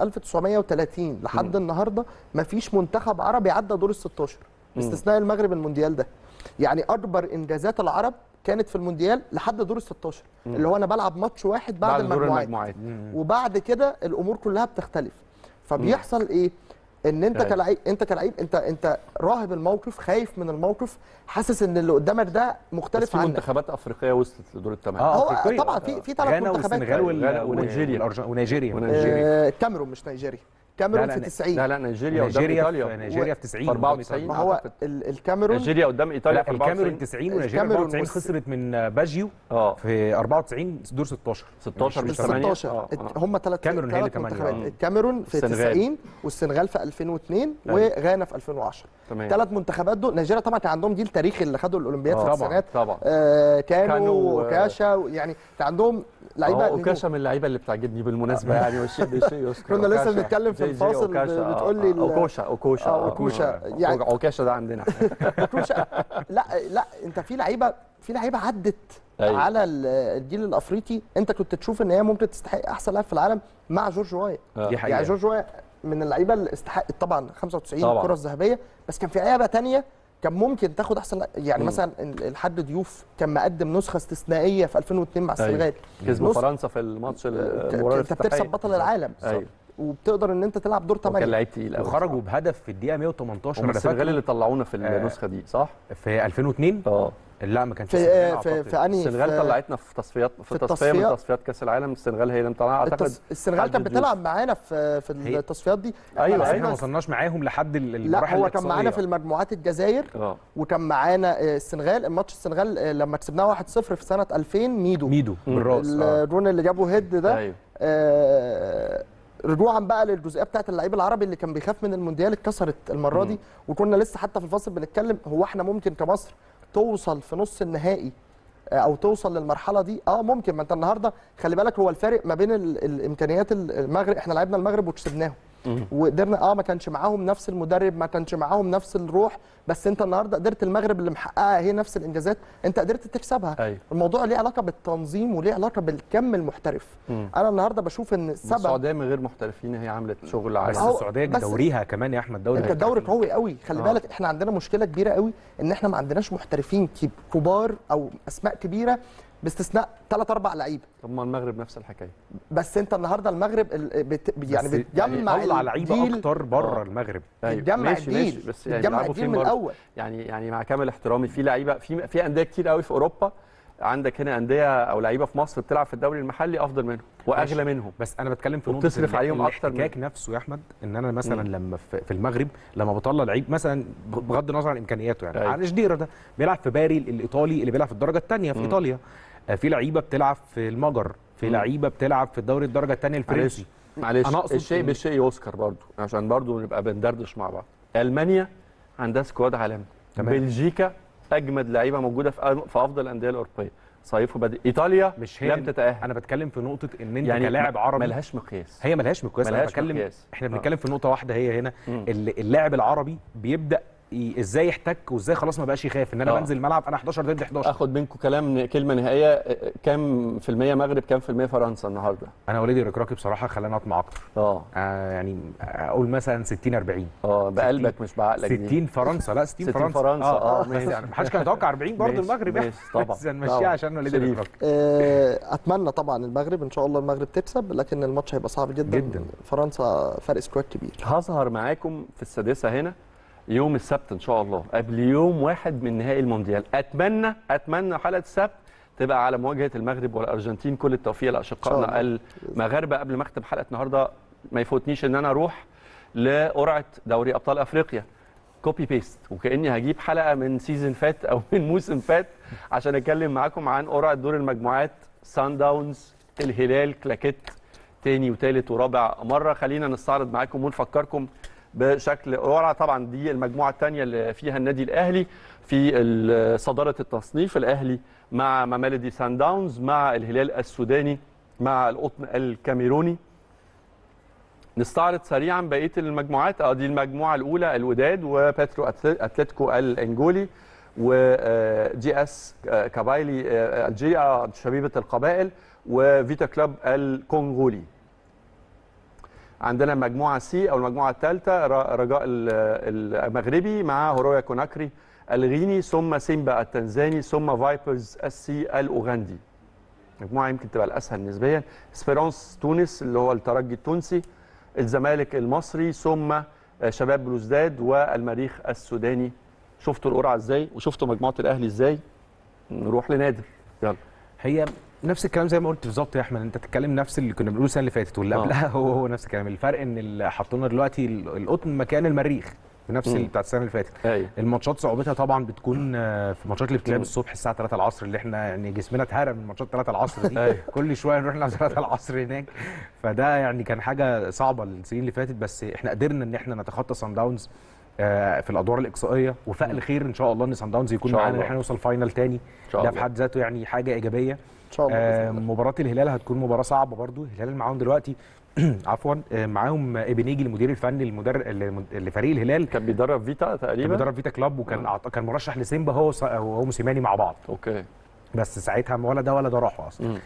1930 لحد النهارده مفيش منتخب عربي عدى دور ال 16 باستثناء المغرب المونديال ده يعني اكبر انجازات العرب كانت في المونديال لحد دور ال 16 اللي هو انا بلعب ماتش واحد بعد, بعد دور المجموعات المجموعات وبعد كده الامور كلها بتختلف فبيحصل ايه ان انت أيوة. كلاعب انت كلاعب انت انت راهب الموقف خايف من الموقف حاسس ان اللي قدامك ده بس مختلف في عنك منتخبات افريقيه وصلت لدور الثمانيه هو أفريقية. طبعا في في ثلاث غانا منتخبات والسنغال وال- غانا وال- ونيجيريا. والأرجن- ونيجيريا ونيجيريا. آه، الكاميرون مش نيجيريا الكاميرون لا، في لا، 90 لا لا نيجيريا قدام نيجيريا ايطاليا في نيجيريا في 90 في 94 ما هو أعتقد. ال- الكاميرون نيجيريا قدام ايطاليا لا في الكاميرون 94 90 ونيجيريا الكاميرون 94 والس- خسرت من باجيو اه في 94 دور 16 16 مش مش ال 8 16 آه، آه. هم ثلاث الكاميرون هي اللي ثلاث كمان، منتخبات آه. الكاميرون في السنغال. 90 والسنغال في 2002 أيوة. وغانا في 2010 تمام ثلاث منتخبات دول نيجيريا طبعا كان عندهم جيل تاريخي اللي خدوا الاولمبياد في آه، طبعا التسعينات طبعا آه كانوا كانوا، آه، وكاشا يعني كان عندهم لعيبه اه نجوم. اوكاشا من اللعيبه اللي بتعجبني بالمناسبه يعني والشيء بالشيء يذكر كنا لسه أوكاشا. بنتكلم في جي جي الفاصل أوكاشا، آه، بتقول لي ال- اوكوشا اوكوشا آه، أوكوشا. يعني- يعني اوكاشا ده عندنا كروشا لا لا انت في لعيبه في لعيبه عدت أيوة. على ال- الجيل الافريقي انت كنت تشوف ان هي ممكن تستحق احسن لاعب في العالم مع جورج وايا آه. دي حقيقة. يعني جورج وايا من اللعيبه اللي استحقت طبعا 95 طبعاً. الكره الذهبيه بس كان في لعيبه تانية كان ممكن تاخد احسن لاعب. يعني مم. مثلا ال- الحاج ضيوف كان مقدم نسخه استثنائيه في 2002 مع أيوة. السنغال كسبوا نص- فرنسا في الماتش ك- المباراه انت بتكسب بطل العالم ايوه وبتقدر ان انت تلعب دور وكان 8 لعيب تقيل قوي وخرجوا بهدف في الدقيقه 118 هم انا السنغال فاكر اللي طلعونا في آه. النسخه دي صح؟ في 2002 اه لا ما كانش في السنغال في, أعتقد. في انهي السنغال في- طلعتنا في تصفيات في, في التصفيه من التصفيات. تصفيات كاس العالم السنغال هي اللي مطلعنا اعتقد التص... السنغال حد كانت ضيوف. بتلعب معانا في في هي- التصفيات دي أيوة، بس بس احنا ما بس- وصلناش معاهم لحد ال- لا المراحل هو كان معانا في الإقصائية. المجموعات الجزائر اه وكان معانا آه، السنغال الماتش السنغال آه، لما كسبناه 1-0 في سنه 2000 ميدو ميدو بالراس آه. الجون اللي جابه هيد ده ايوه آه، رجوعا بقى للجزئيه بتاعت اللعيب العربي اللي كان بيخاف من المونديال اتكسرت المره دي وكنا لسه حتى في الفاصل بنتكلم هو احنا ممكن كمصر توصل في نص النهائي آه، او توصل للمرحله دي اه ممكن ما انت النهارده خلي بالك هو الفارق ما بين ال- الامكانيات المغرب احنا لعبنا المغرب وكسبناهم وقدرنا اه ما كانش معاهم نفس المدرب ما كانش معاهم نفس الروح بس انت النهارده قدرت المغرب اللي محققه هي نفس الانجازات انت قدرت تكسبها ايوه الموضوع ليه علاقه بالتنظيم وليه علاقه بالكم المحترف مم. انا النهارده بشوف ان السبب السعوديه من غير محترفين هي عملت شغل بس عالي هو- السعوديه بس- دوريها كمان يا احمد دوري انت الدوري قوي قوي خلي آه. بالك احنا عندنا مشكله كبيره قوي ان احنا ما عندناش محترفين كب- كبار او اسماء كبيره باستثناء ثلاث اربع لعيبه طب ما المغرب نفس الحكايه بس انت النهارده المغرب ال- بت يعني بس بتجمع طلع لعيبه الجيل اكتر بره آه. المغرب بتجمع ماشي الجيل ماشي بس يعني بتجمع بيلعبوا الجيل فين من برضه؟ الاول يعني يعني مع كامل احترامي في لعيبه في في انديه كتير قوي في اوروبا عندك هنا انديه او لعيبه في مصر بتلعب في الدوري المحلي افضل منهم واغلى منهم بس انا بتكلم في نقطه وبتصرف ال- عليهم أكتر من- الاحتكاك نفسه يا احمد ان انا مثلا لما في في المغرب لما بطلع لعيب مثلا بغض النظر عن امكانياته يعني أيوة. عن شديره ده بيلعب في باري الايطالي اللي بيلعب في الدرجه الثانيه في مم. ايطاليا آه، في لعيبه بتلعب في المجر في مم. لعيبه بتلعب في الدوري الدرجه الثانيه الفرنسي معلش أنا أقصد الشيء إن- بالشيء يذكر برضو عشان برضو نبقى بندردش مع بعض المانيا عندها سكواد عالمي تمام. بلجيكا اجمد لعيبه موجوده في أ- في افضل الانديه الاوروبيه صيفوا بدأ ايطاليا مش هي لم تتاهل انا بتكلم في نقطه ان انت يعني كلاعب ما- عربي ملهاش مقياس هي ملهاش مقياس انا ملهاش بتكلم مقياس. احنا آه. بنتكلم في نقطه واحده هي هنا مم. ال- اللاعب العربي بيبدا ي- ازاي يحتك وازاي خلاص ما بقاش يخاف ان انا آه. بنزل الملعب انا 11 ضد 11 اخد منكم كلام كلمه نهائيه كام في الميه مغرب كام في الميه فرنسا النهارده انا وليدي ركراكي بصراحه خلاني اطمع اكتر اه آه يعني اقول مثلا 60 40 اه بقلبك مش بعقلك دي 60 فرنسا لا 60 60 فرنسا فرنسا، آه، بس ماشي. يعني ما حدش كان يتوقع 40 برضه ماشي، المغرب يعني ماشي، طبعا، بس هنمشيها طبعا. عشان وليدي شريف. ركراكي آه، اتمنى طبعا المغرب ان شاء الله المغرب تكسب لكن الماتش هيبقى صعب جدا جداً. فرنسا فرق سكواد كبير هظهر معاكم في السادسه هنا يوم السبت ان شاء الله قبل يوم واحد من نهائي المونديال اتمنى اتمنى حلقه السبت تبقى على مواجهه المغرب والارجنتين كل التوفيق إن لاشقائنا شاء المغاربه قبل ما اختم حلقه النهارده ما يفوتنيش ان انا اروح لقرعه دوري ابطال افريقيا كوبي بيست وكاني هجيب حلقه من سيزون فات او من موسم فات عشان اتكلم معاكم عن قرعه دور المجموعات سان داونز الهلال كلاكيت تاني وتالت ورابع مره خلينا نستعرض معاكم ونفكركم بشكل قرعه طبعا دي المجموعه الثانيه اللي فيها النادي الاهلي في ال- صداره التصنيف الاهلي مع ماميلودي سان داونز مع الهلال السوداني مع القطن الكاميروني نستعرض سريعا بقيه المجموعات اه دي المجموعه الاولى الوداد وباترو أتل- اتلتيكو الانجولي وجي اس كابايلي آه، الجيا شبيبه القبائل وفيتا كلوب الكونغولي عندنا مجموعه سي او المجموعه الثالثه رجاء ال- المغربي مع هورويا كوناكري الغيني ثم سيمبا التنزاني ثم فايبرز السي الاوغندي مجموعه يمكن تبقى الاسهل نسبيا اسبيرونس تونس اللي هو الترجي التونسي الزمالك المصري ثم شباب بلوزداد والمريخ السوداني شفتوا القرعه ازاي وشفتوا مجموعه الاهلي ازاي نروح لنادر يلا هي نفس الكلام زي ما قلت بالظبط يا احمد انت تتكلم نفس اللي كنا بنقوله السنه اللي فاتت واللي آه. قبلها هو هو نفس الكلام الفرق ان اللي حطونا دلوقتي ال- القطن مكان المريخ بنفس مم. اللي بتاعت السنه اللي فاتت ايوه الماتشات صعوبتها طبعا بتكون آه، في الماتشات اللي بتتلعب مم. الصبح الساعه 3 العصر اللي احنا يعني جسمنا اتهرى من ماتشات 3 العصر دي أيوة. كل شويه نروح نلعب 3 العصر هناك فده يعني كان حاجه صعبه السنين اللي فاتت بس احنا قدرنا ان احنا نتخطى سان داونز آه، في الادوار الاقصائيه وفقل خير ان شاء الله ان سان داونز يكون إن شاء معانا ان الله. احنا نوصل فاينل تاني ان شاء ده الله في حد ذاته يعني حاجه ايجابيه ان شاء الله آه، بإذن الله. مباراه الهلال هتكون مباراه صعبه برضو الهلال معاهم دلوقتي عفوا آه، معاهم ابنيجي المدير الفني المدرب لفريق الهلال كان بيدرب فيتا كان تقريبا بيدرب فيتا كلاب وكان آه. أعط- كان مرشح لسيمبا هو وص- وهو موسيماني مع بعض اوكي بس ساعتها ولا ده ولا ده راحوا اصلا مم.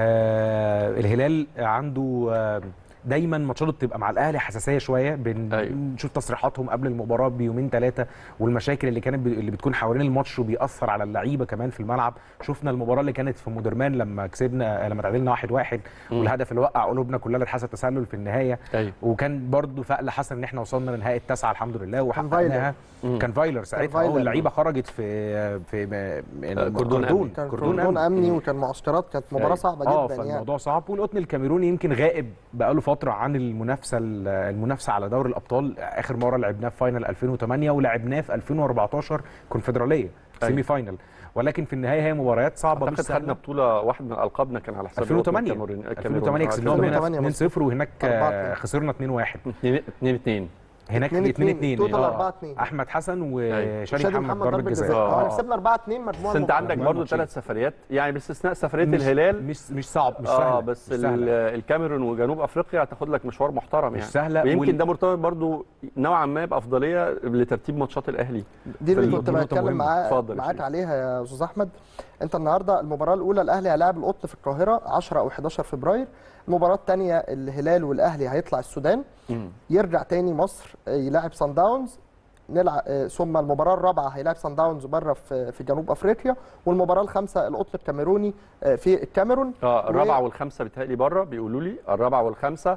آه الهلال عنده آه دايما ماتشاته بتبقى مع الاهلي حساسيه شويه بن- أيوة. بنشوف تصريحاتهم قبل المباراه بيومين ثلاثه والمشاكل اللي كانت ب... اللي بتكون حوالين الماتش وبيأثر على اللعيبه كمان في الملعب شفنا المباراه اللي كانت في مودرمان لما كسبنا لما تعادلنا 1-1 واحد مم. والهدف اللي وقع قلوبنا كلها اللي اتحسب تسلل في النهايه ايوه وكان برضو فقل حسن ان احنا وصلنا لنهائي التاسعه الحمد لله وحققناها مم. كان فايلر ساعتها فايلر. هو اللعيبه خرجت في في م- كردون أمني. كان كردون كردون أمني. امني وكان معسكرات كانت مباراه أيوة. صعبه اه جدا يعني فالموضوع صعب والقطن الكاميروني يمكن غائب بقاله فتره عن المنافسه المنافسه على دوري الابطال اخر مره لعبناه في فاينل 2008 ولعبناه في 2014 كونفدراليه أيوة. سيمي فاينل ولكن في النهايه هي مباريات صعبه مش اعتقد خدنا سهله بطوله واحد من القابنا كان على حساب 2008 الكاميرون- 2008 كسبناهم هنا 2008 2-0 وهناك آه، 4-2. خسرنا 2-1 2 2 هناك 2-2 2-2 توتال آه. 4-2 احمد حسن أيوة. وشادي شادي محمد ضربه جزاء آه. اه آه. احنا كسبنا 4 2 مجموعه بس انت عندك مجموعة برضو ماتشين. ثلاث سفريات يعني باستثناء سفريه مش- الهلال مش مش صعب مش اه سهله بس مش ال- سهلة. الكاميرون وجنوب افريقيا هتاخد لك مشوار محترم مش يعني سهله ويمكن وال- ده مرتبط برضو نوعا ما بافضليه لترتيب ماتشات الاهلي دي في اللي ال- كنت دي نقطة بتكلم مهمة. معاه اتفضل يا معاك شريف. عليها يا استاذ احمد انت النهارده المباراه الاولى الاهلي هيلاعب القطن في القاهره 10 او 11 فبراير المباراه الثانيه الهلال والاهلي هيطلع السودان مم. يرجع تاني مصر آه، يلاعب سان داونز نلعب آه، ثم المباراه الرابعه هيلاعب سان داونز بره في في جنوب افريقيا والمباراه الخامسه القطن الكاميروني آه، في الكاميرون اه الرابعه والخامسه بيتهيألي بره بيقولوا لي الرابعه والخامسه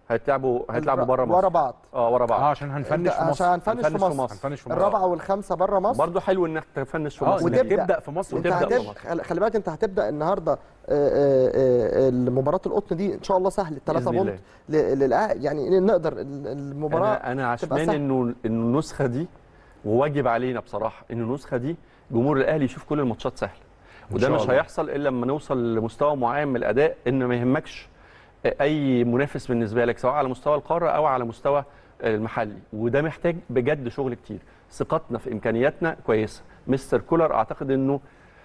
هيتلعبوا هيتلعبوا بره مصر ورا بعض اه ورا اه بعض عشان هنفنش في مصر عشان هنفنش في مصر هنفنش في مصر الرابعه والخامسه بره مصر برضه حلو انك تفنش في اه مصر انك وتبدأ. تبدا في مصر انت وتبدأ هتبدا في مصر. خل- خلي بالك انت هتبدا النهارده آه، آه، آه، المباراه القطن دي ان شاء الله سهل 3 بإذن بونت للأه- يعني نقدر ال- المباراه انا انا تبقى عشمان سهلة. انه انه النسخه دي وواجب علينا بصراحه ان النسخه دي جمهور الاهلي يشوف كل الماتشات سهله وده شاء مش الله. هيحصل الا لما نوصل لمستوى معين من الاداء ان ما يهمكش اي منافس بالنسبه لك سواء على مستوى القاره او على مستوى المحلي وده محتاج بجد شغل كتير ثقتنا في امكانياتنا كويسه مستر كولر اعتقد انه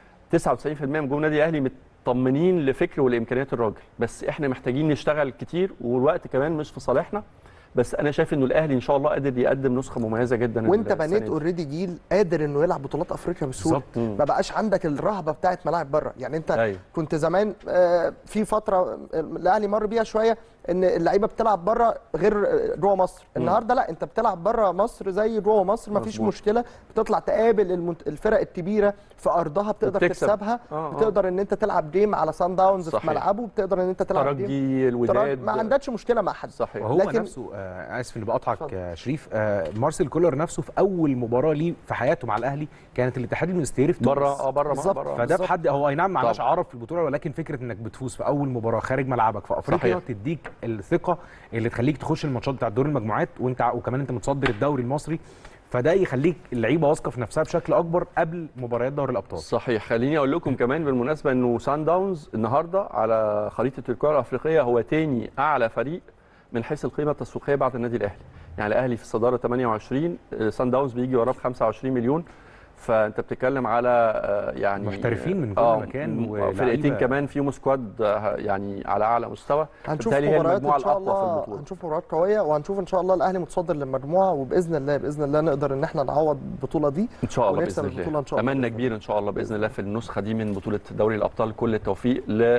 99% من جمهور النادي الاهلي مطمنين لفكر ولامكانيات الراجل بس احنا محتاجين نشتغل كتير والوقت كمان مش في صالحنا بس انا شايف انه الاهلي ان شاء الله قادر يقدم نسخه مميزه جدا وانت السنة بنيت دي. اوريدي جيل قادر انه يلعب بطولات افريقيا بسهوله بالظبط. ما بقاش عندك الرهبه بتاعت ملاعب بره يعني انت أيوة. كنت زمان آه، في فتره آه، الاهلي مر بيها شويه ان اللعيبه بتلعب بره غير آه، جوه مصر النهارده لا انت بتلعب بره مصر زي جوه مصر ما فيش مظبوط. مشكله بتطلع تقابل المنت- الفرق الكبيره في ارضها بتقدر وبتكسب. تكسبها آه، آه. بتقدر ان انت تلعب جيم على سان داونز في صحيح. ملعبه بتقدر ان انت تلعب جيم ترجي الوداد ما عندكش مشكله مع حد صحيح وهو لكن- نفسه آه اسف اني بقطعك اتفضل. يا شريف آه مارسيل كولر نفسه في اول مباراه ليه في حياته مع الاهلي كانت الاتحاد المنستيري في بره تونس اه بره بالظبط. بره فده بحد هو اي نعم معناش طبعا. عرب في البطوله ولكن فكره انك بتفوز في اول مباراه خارج ملعبك في افريقيا صحيح. تديك الثقه اللي تخليك تخش الماتشات بتاعت دور المجموعات وانت ع- وكمان انت متصدر الدوري المصري فده يخليك اللعيبه واثقه في نفسها بشكل اكبر قبل مباريات دوري الابطال صحيح خليني اقول لكم كمان بالمناسبه انه سان داونز النهارده على خريطه الكره الافريقيه هو تاني اعلى فريق من حيث القيمه التسويقيه بعد النادي الاهلي يعني الاهلي في الصداره 28 آه، سان داونز بيجي وراه ب 25 مليون فانت بتتكلم على آه، يعني محترفين من كل آه، مكان م- ولاعيبة. فرقتين كمان فيهم سكواد آه، يعني على اعلى مستوى هنشوف بالتالي هي مباريات المجموعه ان شاء الاقوى في الله البطوله هنشوف مباريات قويه وهنشوف ان شاء الله الاهلي متصدر للمجموعه وباذن الله باذن الله نقدر ان احنا نعوض البطوله دي ان شاء الله ونكسب باذن البطولة الله إن شاء الله املنا بإذن كبير ان شاء الله باذن الله في النسخه دي من بطوله دوري الابطال كل التوفيق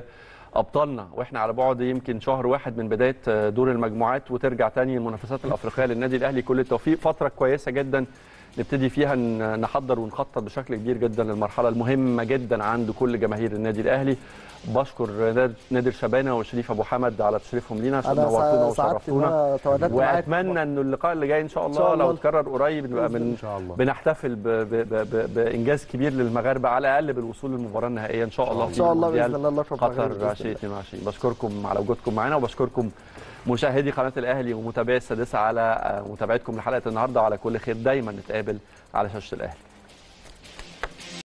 لابطالنا واحنا على بعد يمكن شهر واحد من بدايه دور المجموعات وترجع تاني المنافسات الافريقيه للنادي الاهلي كل التوفيق فتره كويسه جدا نبتدي فيها ن- نحضر ونخطط بشكل كبير جدا للمرحله المهمه جدا عند كل جماهير النادي الاهلي بشكر ناد- نادر شبانه وشريف ابو حمد على تشريفهم لينا عشان انا نورتونا سع- سعدت ان وشرفتونا انا تواجدت معاك واتمنى انه اللقاء اللي جاي ان شاء الله, شاء الله. لو اتكرر قريب نبقى من ان شاء الله بنحتفل ب ب ب ب بانجاز كبير للمغاربه على الاقل بالوصول للمباراه النهائيه ان شاء الله ان شاء الله مونديال باذن الله اللقب غير قطر بإذن الله. 2022 بشكركم على وجودكم معنا وبشكركم مشاهدي قناه الاهلي ومتابعي السادسه على آه، متابعتكم لحلقه النهارده وعلى كل خير دايما نتقابل على شاشه الاهلي